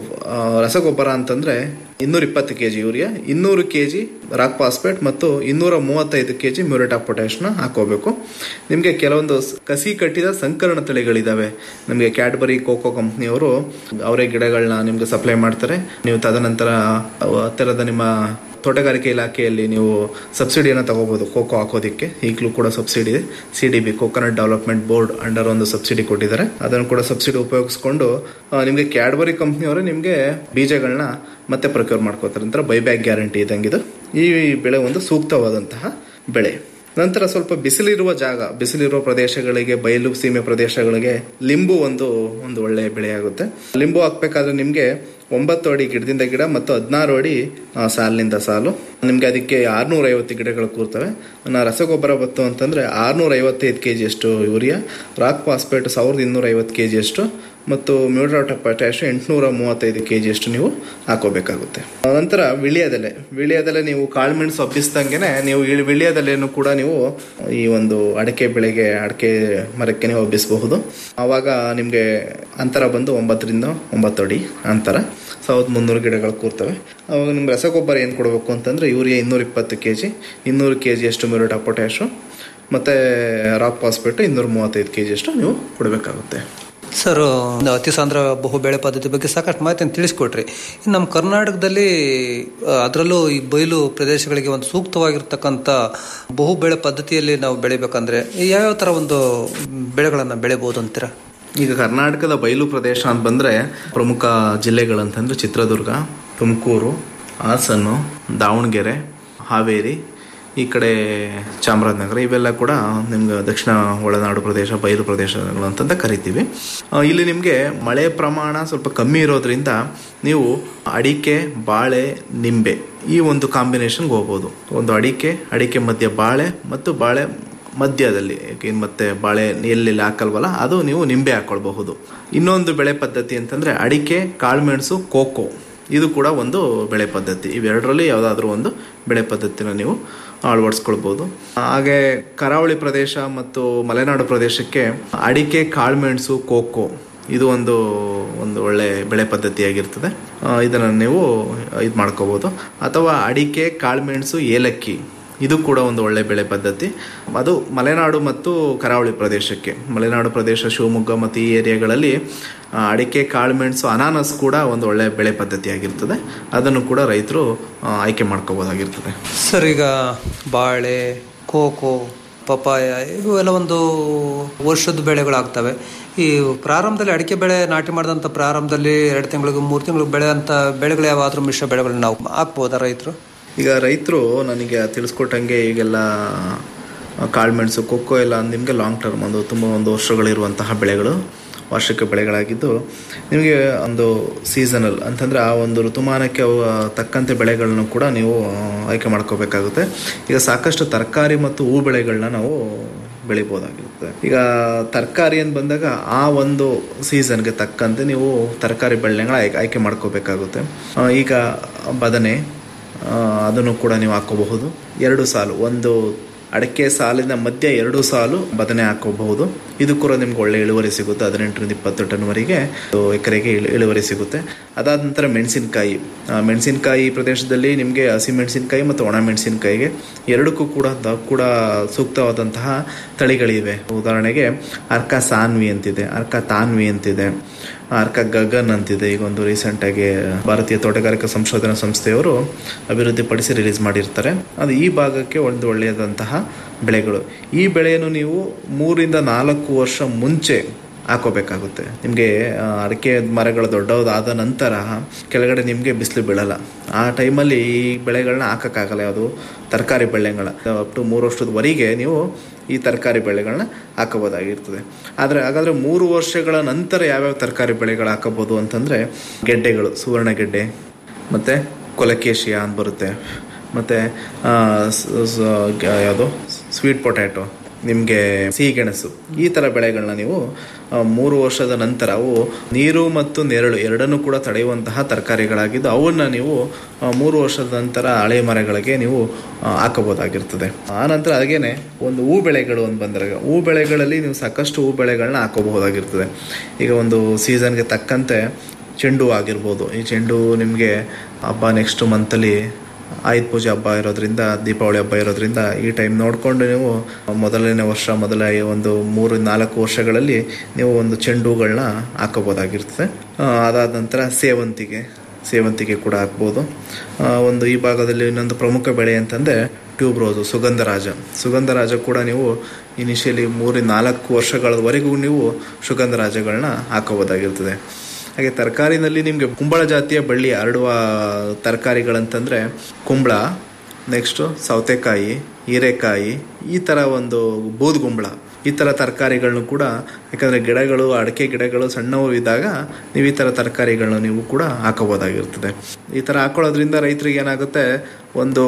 ರಸಗೊಬ್ಬರ ಅಂತಂದ್ರೆ ಇನ್ನೂರ ಇಪ್ಪತ್ತು ಕೆ ಜಿ ಯೂರಿಯಾ ಇನ್ನೂರು ಕೆ ಜಿ ರಾಕ್ ಫಾಸ್ಫೇಟ್ ಮತ್ತು ಇನ್ನೂರ ಮೂವತ್ತೈದು ಕೆ ಜಿ ಮ್ಯೂರೇಟ್ ಆಫ್ ಪೊಟ್ಯಾಶ್ನ ಹಾಕೋಬೇಕು ನಿಮಗೆ ಕೆಲವೊಂದು ಸ್- ಕಸಿ ಕಟ್ಟಿದ ಸಂಕರಣ ತಳಿಗಳಿದಾವೆ ನಿಮಗೆ ಕ್ಯಾಡ್ಬರಿ ಕೋಕೋ ಕಂಪ್ನಿಯವರು ಅವರೇ ಗಿಡಗಳನ್ನ ನಿಮ್ಗೆ ಸಪ್ಲೈ ಮಾಡ್ತಾರೆ ನೀವು ತದನಂತರ ಹತ್ತಿರದ ನಿಮ್ಮ ತೋಟಗಾರಿಕೆ ಇಲಾಖೆಯಲ್ಲಿ ನೀವು ಸಬ್ಸಿಡಿಯನ್ನು ತಗೋಬಹುದು ಕೋಕೋ ಹಾಕೋದಿಕ್ಕೆ ಈಗಲೂ ಕೂಡ ಸಬ್ಸಿಡಿ ಇದೆ C D B coconut development board under ಒಂದು ಸಬ್ಸಿಡಿ ಕೊಟ್ಟಿದ್ದಾರೆ ಅದನ್ನು ಕೂಡ ಸಬ್ಸಿಡಿ ಉಪಯೋಗಿಸ್ಕೊಂಡು ಆ, ನಿಮ್ಗೆ ಕ್ಯಾಡ್ಬರಿ ಕಂಪ್ನಿಯವರು ನಿಮ್ಗೆ ಬೀಜಗಳನ್ನ ಮತ್ತೆ ಪ್ರೊಕ್ಯೂರ್ ಮಾಡ್ಕೋತಾರೆ ನಂತರ ಬೈಬ್ಯಾಕ್ ಗ್ಯಾರಂಟಿ ಇದ್ದಂಗಿದು ಈ ಬೆಳೆ ಒಂದು ಸೂಕ್ತವಾದಂತಹ ಬೆಳೆ ನಂತರ ಸ್ವಲ್ಪ ಬಿಸಿಲಿರುವ ಜಾಗ ಬಿಸಿಲಿರುವ ಪ್ರದೇಶಗಳಿಗೆ ಬಯಲು ಸೀಮೆ ಪ್ರದೇಶಗಳಿಗೆ ಲಿಂಬು ಒಂದು ಒಂದು ಒಳ್ಳೆಯ ಬೆಳೆಯಾಗುತ್ತೆ ಲಿಂಬು ಹಾಕ್ಬೇಕಾದ್ರೆ ನಿಮ್ಗೆ ಒಂಬತ್ತು ಅಡಿ ಗಿಡದಿಂದ ಗಿಡ ಮತ್ತು ಹದಿನಾರು ಅಡಿ ಆ, ಸಾಲಿನಿಂದ ಸಾಲು ನಿಮ್ಗೆ ಅದಕ್ಕೆ ಆರ್ನೂರ ಐವತ್ತು ಗಿಡಗಳು ಕೂರ್ತವೆ ನಾ ರಸಗೊಬ್ಬರ ಬತ್ತು ಅಂತಂದ್ರೆ ಆರ್ನೂರ ಐವತ್ತೈದು ಕೆ ಜಿಯಷ್ಟು ಯೂರಿಯಾ ರಾಕ್ ಫಾಸ್ಫೇಟ್ ಸಾವಿರದ ಇನ್ನೂರ ಐವತ್ತು ಕೆ ಜಿಯಷ್ಟು ಮತ್ತು ಮ್ಯೂಟ್ರಾಟ್ ಪೊಟ್ಯಾಶ್ ಎಂಟುನೂರ ಮೂವತ್ತೈದು ಕೆ ಜಿಯಷ್ಟು ನೀವು ಹಾಕೋಬೇಕಾಗುತ್ತೆ ನಂತರ ವಿಳಿಯದೆಲೆ ವಿಳಿಯದೆಲೆ ನೀವು ಕಾಳುಮೆಣಸು ಹಬ್ಬಿಸ್ದಂಗೆನೆ ನೀವು ಈ ವಿಳಿಯದೆಲೆಯನ್ನು ಕೂಡ ನೀವು ಈ ಒಂದು ಅಡಿಕೆ ಬೆಳೆಗೆ ಅಡಿಕೆ ಮರಕ್ಕೆ ನೀವು ಹಬ್ಬಿಸಬಹುದು ಆವಾಗ ನಿಮಗೆ ಅಂತರ ಬಂದು ಒಂಬತ್ತರಿಂದ ಒಂಬತ್ತು ಅಡಿ ಅಂತರ ಸಾವಿರದ ಮುನ್ನೂರು ಗಿಡಗಳು ಕೂರ್ತವೆ ಅವಾಗ ನಿಮ್ಗೆ ರಸಗೊಬ್ಬರ ಏನು ಕೊಡಬೇಕು ಅಂತಂದ್ರೆ ಯೂರಿಯಾ ಇನ್ನೂರ ಇಪ್ಪತ್ತು ಕೆ ಜಿ ಇನ್ನೂರು ಕೆ ಜಿಯಷ್ಟು ಮ್ಯೂರೇಟ್ ಆಫ್ ಪೊಟ್ಯಾಶು ಮತ್ತು ರಾಕ್ ಫಾಸ್ಫೇಟ್ ಇನ್ನೂರ ಮೂವತ್ತೈದು ಕೆ ಜಿಯಷ್ಟು ನೀವು ಕೊಡಬೇಕಾಗುತ್ತೆ ಸರ್ ಒಂದು ಅತಿ ಸಾಂದ್ರ ಬಹು ಬೆಳೆ ಪದ್ಧತಿ ಬಗ್ಗೆ ಸಾಕಷ್ಟು ಮಾಹಿತಿಯನ್ನು ತಿಳಿಸ್ಕೊಟ್ರಿ ಇನ್ನು ನಮ್ಮ ಕರ್ನಾಟಕದಲ್ಲಿ ಆ, ಅದರಲ್ಲೂ ಈ ಬಯಲು ಪ್ರದೇಶಗಳಿಗೆ ಒಂದು ಸೂಕ್ತವಾಗಿರ್ತಕ್ಕಂಥ ಬಹು ಬೆಳೆ ಪದ್ಧತಿಯಲ್ಲಿ ನಾವು ಬೆಳಿಬೇಕಂದ್ರೆ ಯಾವ್ಯಾವ ಥರ ಒಂದು ಬೆಳೆಗಳನ್ನು ಬೆಳಿಬೋದು ಅಂತೀರಾ ಈಗ ಕರ್ನಾಟಕದ ಬಯಲು ಪ್ರದೇಶ ಅಂತ ಬಂದ್ರೆ ಪ್ರಮುಖ ಜಿಲ್ಲೆಗಳಂತಂದ್ರೆ ಚಿತ್ರದುರ್ಗ ತುಮಕೂರು ಹಾಸನ್ನು ದಾವಣಗೆರೆ ಹಾವೇರಿ ಈ ಕಡೆ ಚಾಮರಾಜನಗರ ಇವೆಲ್ಲ ಕೂಡ ನಿಮ್ಗೆ ದಕ್ಷಿಣ ಒಳನಾಡು ಪ್ರದೇಶ ಬಯಲು ಪ್ರದೇಶಗಳು ಅಂತಂತ ಕರಿತೀವಿ ಆ, ಇಲ್ಲಿ ನಿಮಗೆ ಮಳೆ ಪ್ರಮಾಣ ಸ್ವಲ್ಪ ಕಮ್ಮಿ ಇರೋದ್ರಿಂದ ನೀವು ಅಡಿಕೆ ಬಾಳೆ ನಿಂಬೆ ಈ ಒಂದು ಕಾಂಬಿನೇಷನ್ಗೆ ಹೋಗ್ಬೋದು ಒಂದು ಅಡಿಕೆ ಅಡಿಕೆ ಮಧ್ಯೆ ಬಾಳೆ ಮತ್ತು ಬಾಳೆ ಮಧ್ಯದಲ್ಲಿ ಏಕೆ ಮತ್ತೆ ಬಾಳೆ ಎಲ್ಲೆಲ್ಲಿ ಹಾಕಲ್ವಲ್ಲ ಅದು ನೀವು ನಿಂಬೆ ಹಾಕೊಳ್ಬಹುದು ಇನ್ನೊಂದು ಬೆಳೆ ಪದ್ಧತಿ ಅಂತಂದ್ರೆ ಅಡಿಕೆ ಕಾಳುಮೆಣಸು ಕೋಕೋ ಇದು ಕೂಡ ಒಂದು ಬೆಳೆ ಪದ್ಧತಿ ಇವೆರಡರಲ್ಲಿ ಯಾವುದಾದ್ರೂ ಒಂದು ಬೆಳೆ ಪದ್ಧತಿನ ನೀವು ಅಳವಡಿಸ್ಕೊಳ್ಬಹುದು ಹಾಗೆ ಕರಾವಳಿ ಪ್ರದೇಶ ಮತ್ತು ಮಲೆನಾಡು ಪ್ರದೇಶಕ್ಕೆ ಅಡಿಕೆ ಕಾಳುಮೆಣಸು ಕೋಕೋ ಇದು ಒಂದು ಒಂದು ಒಳ್ಳೆ ಬೆಳೆ ಪದ್ಧತಿಯಾಗಿರ್ತದೆ ಆ, ಇದನ್ನು ನೀವು ಇದು ಮಾಡ್ಕೋಬಹುದು ಅಥವಾ ಅಡಿಕೆ ಕಾಳುಮೆಣಸು ಏಲಕ್ಕಿ ಇದು ಕೂಡ ಒಂದು ಒಳ್ಳೆ ಬೆಳೆ ಪದ್ಧತಿ ಅದು ಮಲೆನಾಡು ಮತ್ತು ಕರಾವಳಿ ಪ್ರದೇಶಕ್ಕೆ ಮಲೆನಾಡು ಪ್ರದೇಶ ಶಿವಮೊಗ್ಗ ಮತ್ತು ಈ ಏರಿಯಾಗಳಲ್ಲಿ ಆ, ಅಡಿಕೆ ಕಾಳುಮೆಣಸು ಅನಾನಸ್ ಕೂಡ ಒಂದು ಒಳ್ಳೆ ಬೆಳೆ ಪದ್ಧತಿಯಾಗಿರ್ತದೆ ಅದನ್ನು ಕೂಡ ರೈತರು ಆ, ಆಯ್ಕೆ ಮಾಡ್ಕೋಬೋದಾಗಿರ್ತದೆ ಸರ್ ಈಗ ಬಾಳೆ ಕೋಕೋ ಪಪಾಯ ಇವೆಲ್ಲ ಒಂದು ವರ್ಷದ ಬೆಳೆಗಳಾಗ್ತವೆ ಈ ಪ್ರಾರಂಭದಲ್ಲಿ ಅಡಿಕೆ ಬೆಳೆ ನಾಟಿ ಮಾಡಿದಂಥ ಪ್ರಾರಂಭದಲ್ಲಿ ಎರಡು ತಿಂಗಳಿಗೆ ಮೂರು ತಿಂಗಳಿಗೆ ಬೆಳೆದಂಥ ಬೆಳೆಗಳು ಯಾವಾದರೂ ಮಿಶ್ರ ಬೆಳೆಗಳನ್ನ ನಾವು ಹಾಕ್ಬೋದಾ ರೈತರು ಈಗ ರೈತರು ನನಗೆ ತಿಳಿಸ್ಕೊಟ್ಟಂಗೆ ಈಗೆಲ್ಲ ಕಾಳುಮೆಣಸು ಕೊಕ್ಕೋ ಎಲ್ಲ ನಿಮಗೆ ಲಾಂಗ್ ಟರ್ಮ್ ಒಂದು ತುಂಬ ಒಂದು ವರ್ಷಗಳಿರುವಂತಹ ಬೆಳೆಗಳು ವಾರ್ಷಿಕ ಬೆಳೆಗಳಾಗಿದ್ದು ನಿಮಗೆ ಒಂದು ಸೀಸನಲ್ ಅಂತಂದರೆ ಆ ಒಂದು ಋತುಮಾನಕ್ಕೆ ಅವು ತಕ್ಕಂತೆ ಬೆಳೆಗಳನ್ನು ಕೂಡ ನೀವು ಆಯ್ಕೆ ಮಾಡ್ಕೋಬೇಕಾಗುತ್ತೆ ಈಗ ಸಾಕಷ್ಟು ತರಕಾರಿ ಮತ್ತು ಹೂ ಬೆಳೆಗಳನ್ನ ನಾವು ಬೆಳಿಬೋದಾಗಿರುತ್ತೆ ಈಗ ತರಕಾರಿ ಅಂತ ಬಂದಾಗ ಆ ಒಂದು ಸೀಸನ್ಗೆ ತಕ್ಕಂತೆ ನೀವು ತರಕಾರಿ ಬೆಳೆಗಳ ಆಯ್ಕೆ ಆಯ್ಕೆ ಮಾಡ್ಕೋಬೇಕಾಗುತ್ತೆ ಆ, ಈಗ ಬದನೆ ಆ, ಅದನ್ನು ಕೂಡ ನೀವು ಹಾಕೋಬಹುದು ಎರಡು ಸಾಲು ಒಂದು ಅಡಿಕೆ ಸಾಲಿನ ಮಧ್ಯ ಎರಡು ಸಾಲು ಬದನೆ ಹಾಕೋಬಹುದು ಇದು ಕೂಡ ನಿಮ್ಗೆ ಒಳ್ಳೆ ಇಳುವರಿ ಸಿಗುತ್ತೆ ಹದಿನೆಂಟರಿಂದ ಇಪ್ಪತ್ತು ಟನ್ವರೆಗೆ ಎಕರೆಗೆ ಇಳು- ಇಳುವರಿ ಸಿಗುತ್ತೆ ಅದಾದ ನಂತರ ಮೆಣಸಿನಕಾಯಿ ಮೆಣಸಿನಕಾಯಿ ಪ್ರದೇಶದಲ್ಲಿ ನಿಮಗೆ ಹಸಿ ಮೆಣಸಿನಕಾಯಿ ಮತ್ತು ಒಣ ಮೆಣಸಿನಕಾಯಿಗೆ ಎರಡಕ್ಕೂ ಕೂಡ ದ- ಕೂಡ ಸೂಕ್ತವಾದಂತಹ ತಳಿಗಳಿವೆ ಉದಾಹರಣೆಗೆ ಅರ್ಕ ಸಾನ್ವಿ ಅಂತಿದೆ ಅರ್ಕ ತಾನ್ವಿ ಅಂತಿದೆ ಅರ್ಕ ಗಗನ್ ಅಂತಿದೆ ಈಗ ಒಂದು ರೀಸೆಂಟಾಗಿ ಭಾರತೀಯ ತೋಟಗಾರಿಕಾ ಸಂಶೋಧನಾ ಸಂಸ್ಥೆಯವರು ಅಭಿವೃದ್ಧಿಪಡಿಸಿ ರಿಲೀಸ್ ಮಾಡಿರ್ತಾರೆ ಅದು ಈ ಭಾಗಕ್ಕೆ ಒಂದು ಒಳ್ಳೆಯದಂತಹ ಬೆಳೆಗಳು ಈ ಬೆಳೆಯನ್ನು ನೀವು ಮೂರಿಂದ ನಾಲ್ಕು ವರ್ಷ ಮುಂಚೆ ಹಾಕೋಬೇಕಾಗುತ್ತೆ ನಿಮಗೆ ಅಡಿಕೆ ಮರಗಳು ದೊಡ್ಡದಾದ ನಂತರ ಕೆಳಗಡೆ ನಿಮಗೆ ಬಿಸಿಲು ಬೀಳಲ್ಲ ಆ ಟೈಮಲ್ಲಿ ಈ ಬೆಳೆಗಳನ್ನ ಹಾಕೋಕ್ಕಾಗಲ್ಲ ಯಾವುದು ತರಕಾರಿ ಬೆಳೆಗಳ ಅಪ್ ಟು ಮೂರು ವರ್ಷದವರೆಗೆ ನೀವು ಈ ತರಕಾರಿ ಬೆಳೆಗಳನ್ನ ಹಾಕೋಬೋದಾಗಿರ್ತದೆ ಆದರೆ ಹಾಗಾದರೆ ಮೂರು ವರ್ಷಗಳ ನಂತರ ಯಾವ್ಯಾವ ತರಕಾರಿ ಬೆಳೆಗಳು ಹಾಕೋಬೋದು ಅಂತಂದರೆ ಗೆಡ್ಡೆಗಳು ಸುವರ್ಣ ಗೆಡ್ಡೆ ಮತ್ತು ಕೊಲಕೇಶಿಯ ಅಂತ ಬರುತ್ತೆ ಮತ್ತು ಯಾವುದು ಸ್ವೀಟ್ ಪೊಟ್ಯಾಟೊ ನಿಮಗೆ ಸಿಹಿಗೆಣಸು ಈ ಥರ ಬೆಳೆಗಳನ್ನ ನೀವು ಆ, ಮೂರು ವರ್ಷದ ನಂತರ ಅವು ನೀರು ಮತ್ತು ನೆರಳು ಎರಡನ್ನೂ ಕೂಡ ತಡೆಯುವಂತಹ ತರಕಾರಿಗಳಾಗಿದ್ದು ಅವನ್ನ ನೀವು ಆ, ಮೂರು ವರ್ಷದ ನಂತರ ಹಳೆ ಮರಗಳಿಗೆ ನೀವು ಆ, ಹಾಕಬಹುದಾಗಿರ್ತದೆ ಆ ನಂತರ ಹಾಗೇನೆ ಒಂದು ಹೂ ಬೆಳೆಗಳು ಅಂತ ಬಂದಾಗ ಹೂ ಬೆಳೆಗಳಲ್ಲಿ ನೀವು ಸಾಕಷ್ಟು ಹೂ ಬೆಳೆಗಳನ್ನ ಹಾಕೋಬಹುದಾಗಿರ್ತದೆ ಈಗ ಒಂದು ಸೀಸನ್ಗೆ ತಕ್ಕಂತೆ ಚೆಂಡು ಹೂ ಆಗಿರ್ಬೋದು ಈ ಚೆಂಡು ಹೂ ನಿಮಗೆ ಹಬ್ಬ ನೆಕ್ಸ್ಟ್ ಮಂತಲ್ಲಿ ಆಯುಧ ಪೂಜೆ ಹಬ್ಬ ಇರೋದ್ರಿಂದ ದೀಪಾವಳಿ ಹಬ್ಬ ಇರೋದ್ರಿಂದ ಈ ಟೈಮ್ ನೋಡಿಕೊಂಡು ನೀವು ಮೊದಲನೇ ವರ್ಷ ಮೊದಲ ಈ ಒಂದು ಮೂರು ನಾಲ್ಕು ವರ್ಷಗಳಲ್ಲಿ ನೀವು ಒಂದು ಚೆಂಡು ಹೂಗಳನ್ನ ಹಾಕೋಬೋದಾಗಿರ್ತದೆ ಆ, ಅದಾದ ನಂತರ ಸೇವಂತಿಗೆ ಸೇವಂತಿಗೆ ಕೂಡ ಹಾಕ್ಬೋದು ಆ, ಒಂದು ಈ ಭಾಗದಲ್ಲಿ ಇನ್ನೊಂದು ಪ್ರಮುಖ ಬೆಳೆ ಅಂತಂದರೆ ಟ್ಯೂಬ್ ರೋಸು ಸುಗಂಧರಾಜ ಸುಗಂಧರಾಜ ಕೂಡ ನೀವು ಇನಿಷಿಯಲಿ ಮೂರು ನಾಲ್ಕು ವರ್ಷಗಳವರೆಗೂ ನೀವು ಸುಗಂಧರಾಜಗಳನ್ನ ಹಾಕೋಬೋದಾಗಿರ್ತದೆ ಹಾಗೆ ತರಕಾರಿನಲ್ಲಿ ನಿಮಗೆ ಕುಂಬಳ ಜಾತಿಯ ಬಳ್ಳಿ ಹರಡುವ ತರಕಾರಿಗಳಂತಂದರೆ ಕುಂಬಳ ನೆಕ್ಸ್ಟು ಸೌತೆಕಾಯಿ ಹೀರೆಕಾಯಿ ಈ ಥರ ಒಂದು ಬೂದುಗುಂಬಳ ಈ ಥರ ತರಕಾರಿಗಳನ್ನು ಕೂಡ ಯಾಕಂದರೆ ಗಿಡಗಳು ಅಡಿಕೆ ಗಿಡಗಳು ಸಣ್ಣವು ಇದ್ದಾಗ ನೀವು ಈ ಥರ ತರಕಾರಿಗಳನ್ನ ನೀವು ಕೂಡ ಹಾಕೋಬೋದಾಗಿರ್ತದೆ ಈ ಥರ ಹಾಕೊಳ್ಳೋದ್ರಿಂದ ರೈತರಿಗೆ ಏನಾಗುತ್ತೆ ಒಂದು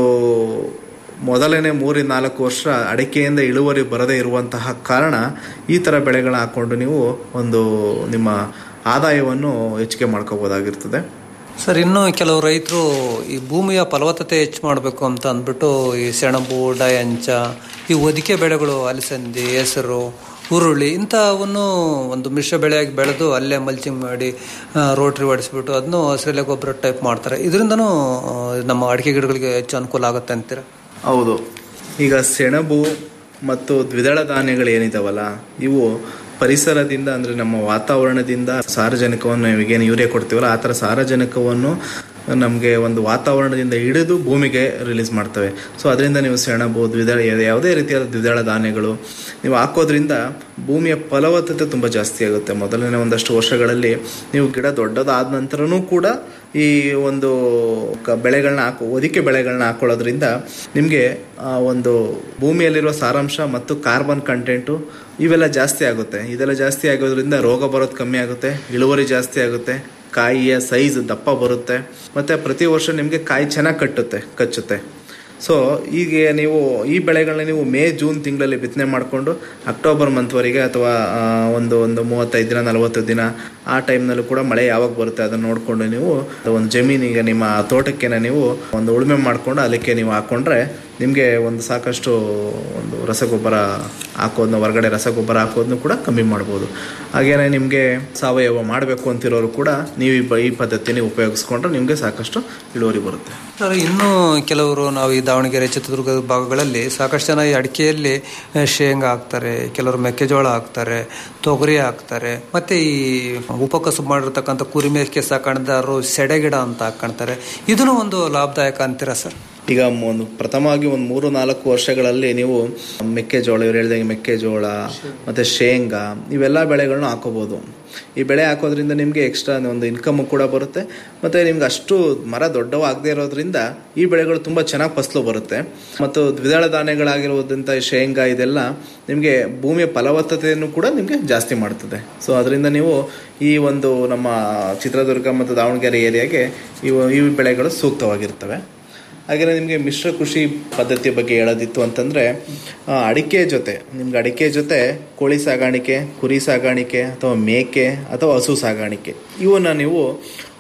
ಮೊದಲನೇ ಮೂರಿಂದ ನಾಲ್ಕು ವರ್ಷ ಅಡಿಕೆಯಿಂದ ಇಳುವರಿ ಬರದೇ ಇರುವಂತಹ ಕಾರಣ ಈ ಥರ ಬೆಳೆಗಳನ್ನ ಹಾಕ್ಕೊಂಡು ನೀವು ಒಂದು ನಿಮ್ಮ ಆದಾಯವನ್ನು ಹೆಚ್ಚಿಗೆ ಮಾಡ್ಕೋಬೋದಾಗಿರ್ತದೆ ಸರ್ ಇನ್ನು ಕೆಲವು ರೈತರು ಈ ಭೂಮಿಯ ಫಲವತ್ತತೆ ಹೆಚ್ಚು ಮಾಡಬೇಕು ಅಂತ ಅಂದ್ಬಿಟ್ಟು ಈ ಸೆಣಬು ಡಯಂಚ ಈ ಒದಿಕೆ ಬೆಳೆಗಳು ಅಲಸಂದಿ ಹೆಸರು ಹುರುಳಿ ಇಂಥವನ್ನು ಒಂದು ಮಿಶ್ರ ಬೆಳೆಯಾಗಿ ಬೆಳೆದು ಅಲ್ಲೇ ಮಲ್ಚಿಂಗ್ ಮಾಡಿ ಆ, ರೋಟ್ರಿ ಹೊಡಿಸ್ಬಿಟ್ಟು ಅದನ್ನು ಹಸಿರೆಲೆ ಗೊಬ್ಬರ ಟೈಪ್ ಮಾಡ್ತಾರೆ ಇದರಿಂದನೂ ಆ, ನಮ್ಮ ಅಡಿಕೆ ಗಿಡಗಳಿಗೆ ಹೆಚ್ಚು ಅನುಕೂಲ ಆಗುತ್ತೆ ಅಂತೀರ ಹೌದು ಈಗ ಸೆಣಬು ಮತ್ತು ದ್ವಿದಳ ಧಾನ್ಯಗಳು ಏನಿದಾವಲ್ಲ ಇವು ಪರಿಸರದಿಂದ ಅಂದರೆ ನಮ್ಮ ವಾತಾವರಣದಿಂದ ಸಾರಜನಕವನ್ನು ಈಗೇನು ಯೂರಿಯಾ ಕೊಡ್ತೀವಲ್ಲ ಆ ಥರ ಸಾರಜನಕವನ್ನು ನಮಗೆ ಒಂದು ವಾತಾವರಣದಿಂದ ಹಿಡಿದು ಭೂಮಿಗೆ ರಿಲೀಸ್ ಮಾಡ್ತವೆ ಸೊ ಅದರಿಂದ ನೀವು ಸೆಣಬು ದ್ವಿದಳ ಯಾವುದೇ ರೀತಿಯಾದ ದ್ವಿದಳ ಧಾನ್ಯಗಳು ನೀವು ಹಾಕೋದ್ರಿಂದ ಭೂಮಿಯ ಫಲವತ್ತತೆ ತುಂಬ ಜಾಸ್ತಿ ಆಗುತ್ತೆ ಮೊದಲನೇ ಒಂದಷ್ಟು ವರ್ಷಗಳಲ್ಲಿ ನೀವು ಗಿಡ ದೊಡ್ಡದಾದ ನಂತರನೂ ಕೂಡ ಈ ಒಂದು ಕ- ಬೆಳೆಗಳನ್ನ ಹಾಕೋ ಒದಿಕೆ ಬೆಳೆಗಳನ್ನ ಹಾಕೊಳ್ಳೋದ್ರಿಂದ ನಿಮಗೆ ಒಂದು ಭೂಮಿಯಲ್ಲಿರುವ ಸಾರಾಂಶ ಮತ್ತು ಕಾರ್ಬನ್ ಕಂಟೆಂಟು ಇವೆಲ್ಲ ಜಾಸ್ತಿ ಆಗುತ್ತೆ ಇದೆಲ್ಲ ಜಾಸ್ತಿ ಆಗೋದ್ರಿಂದ ರೋಗ ಬರೋದು ಕಮ್ಮಿ ಆಗುತ್ತೆ ಇಳುವರಿ ಜಾಸ್ತಿ ಆಗುತ್ತೆ ಕಾಯಿಯ ಸೈಜ್ ದಪ್ಪ ಬರುತ್ತೆ ಮತ್ತು ಪ್ರತಿ ವರ್ಷ ನಿಮಗೆ ಕಾಯಿ ಚೆನ್ನಾಗಿ ಕಟ್ಟುತ್ತೆ ಕಚ್ಚುತ್ತೆ ಸೊ ಈಗ ನೀವು ಈ ಬೆಳೆಗಳನ್ನ ನೀವು ಮೇ ಜೂನ್ ತಿಂಗಳಲ್ಲಿ ಬಿತ್ತನೆ ಮಾಡಿಕೊಂಡು ಅಕ್ಟೋಬರ್ ಮಂತ್ವರೆಗೆ ಅಥವಾ ಆ, ಒಂದು ಒಂದು ಮೂವತ್ತೈದು ದಿನ ನಲವತ್ತು ದಿನ ಆ ಟೈಮ್ನಲ್ಲೂ ಕೂಡ ಮಳೆ ಯಾವಾಗ ಬರುತ್ತೆ ಅದನ್ನು ನೋಡಿಕೊಂಡು ನೀವು ಒಂದು ಜಮೀನಿಗೆ ನಿಮ್ಮ ತೋಟಕ್ಕೆ ನೀವು ಒಂದು ಉಳುಮೆ ಮಾಡಿಕೊಂಡು ಅದಕ್ಕೆ ನೀವು ಹಾಕ್ಕೊಂಡ್ರೆ ನಿಮಗೆ ಒಂದು ಸಾಕಷ್ಟು ಒಂದು ರಸಗೊಬ್ಬರ ಹಾಕೋದನ್ನ ಹೊರಗಡೆ ರಸಗೊಬ್ಬರ ಹಾಕೋದನ್ನು ಕೂಡ ಕಮ್ಮಿ ಮಾಡ್ಬೋದು ಹಾಗೇನೆ ನಿಮಗೆ ಸಾವಯವ ಮಾಡಬೇಕು ಅಂತಿರೋರು ಕೂಡ ನೀವು ಈ ಬ- ಈ ಪದ್ಧತಿನ ಉಪಯೋಗಿಸ್ಕೊಂಡ್ರೆ ನಿಮಗೆ ಸಾಕಷ್ಟು ಇಳುವರಿ ಬರುತ್ತೆ ಸರ್ ಇನ್ನೂ ಕೆಲವರು ನಾವು ಈ ದಾವಣಗೆರೆ ಚಿತ್ರದುರ್ಗದ ಭಾಗಗಳಲ್ಲಿ ಸಾಕಷ್ಟು ಜನ ಈ ಅಡಿಕೆಯಲ್ಲಿ ಆ, ಶೇಂಗಾ ಹಾಕ್ತಾರೆ ಕೆಲವರು ಮೆಕ್ಕೆಜೋಳ ಹಾಕ್ತಾರೆ ತೊಗರಿ ಹಾಕ್ತಾರೆ ಮತ್ತೆ ಈ ಉಪಕಸಬು ಮಾಡಿರ್ತಕ್ಕಂಥ ಕುರಿ ಮೇಕೆ ಸಾಕಾಣಿದಾರರು ಸೆಡೆಗಿಡ ಅಂತ ಹಾಕ್ಕೊಳ್ತಾರೆ ಇದನ್ನು ಒಂದು ಲಾಭದಾಯಕ ಅಂತೀರಾ ಸರ್ ಈಗ ಒಂದು ಪ್ರಥಮವಾಗಿ ಒಂದು ಮೂರು ನಾಲ್ಕು ವರ್ಷಗಳಲ್ಲಿ ನೀವು ಮೆಕ್ಕೆಜೋಳ ಇವ್ರು ಹೇಳ್ದಂಗೆ ಮೆಕ್ಕೆಜೋಳ ಮತ್ತು ಶೇಂಗಾ ಇವೆಲ್ಲ ಬೆಳೆಗಳನ್ನ ಹಾಕೋಬೋದು ಈ ಬೆಳೆ ಹಾಕೋದ್ರಿಂದ ನಿಮಗೆ ಎಕ್ಸ್ಟ್ರಾ ಒಂದು ಇನ್ಕಮ್ ಕೂಡ ಬರುತ್ತೆ ಮತ್ತು ನಿಮ್ಗೆ ಅಷ್ಟು ಮರ ದೊಡ್ಡವಾಗದೇ ಇರೋದ್ರಿಂದ ಈ ಬೆಳೆಗಳು ತುಂಬ ಚೆನ್ನಾಗಿ ಫಸಲು ಬರುತ್ತೆ ಮತ್ತು ದ್ವಿದಳ ಧಾನ್ಯಗಳಾಗಿರುವುದಂಥ ಶೇಂಗಾ ಇದೆಲ್ಲ ನಿಮಗೆ ಭೂಮಿಯ ಫಲವತ್ತತೆಯನ್ನು ಕೂಡ ನಿಮಗೆ ಜಾಸ್ತಿ ಮಾಡ್ತದೆ ಸೊ ಅದರಿಂದ ನೀವು ಈ ಒಂದು ನಮ್ಮ ಚಿತ್ರದುರ್ಗ ಮತ್ತು ದಾವಣಗೆರೆ ಏರಿಯಾಗೆ ಇವು ಈ ಬೆಳೆಗಳು ಸೂಕ್ತವಾಗಿರ್ತವೆ ಹಾಗೆಯೇ ನಿಮಗೆ ಮಿಶ್ರ ಕೃಷಿ ಪದ್ಧತಿಯ ಬಗ್ಗೆ ಹೇಳೋದಿತ್ತು ಅಂತಂದರೆ ಅಡಿಕೆ ಜೊತೆ ನಿಮ್ಗೆ ಅಡಿಕೆ ಜೊತೆ ಕೋಳಿ ಸಾಗಾಣಿಕೆ ಕುರಿ ಸಾಗಾಣಿಕೆ ಅಥವಾ ಮೇಕೆ ಅಥವಾ ಹಸು ಸಾಗಾಣಿಕೆ ಇವನ್ನ ನೀವು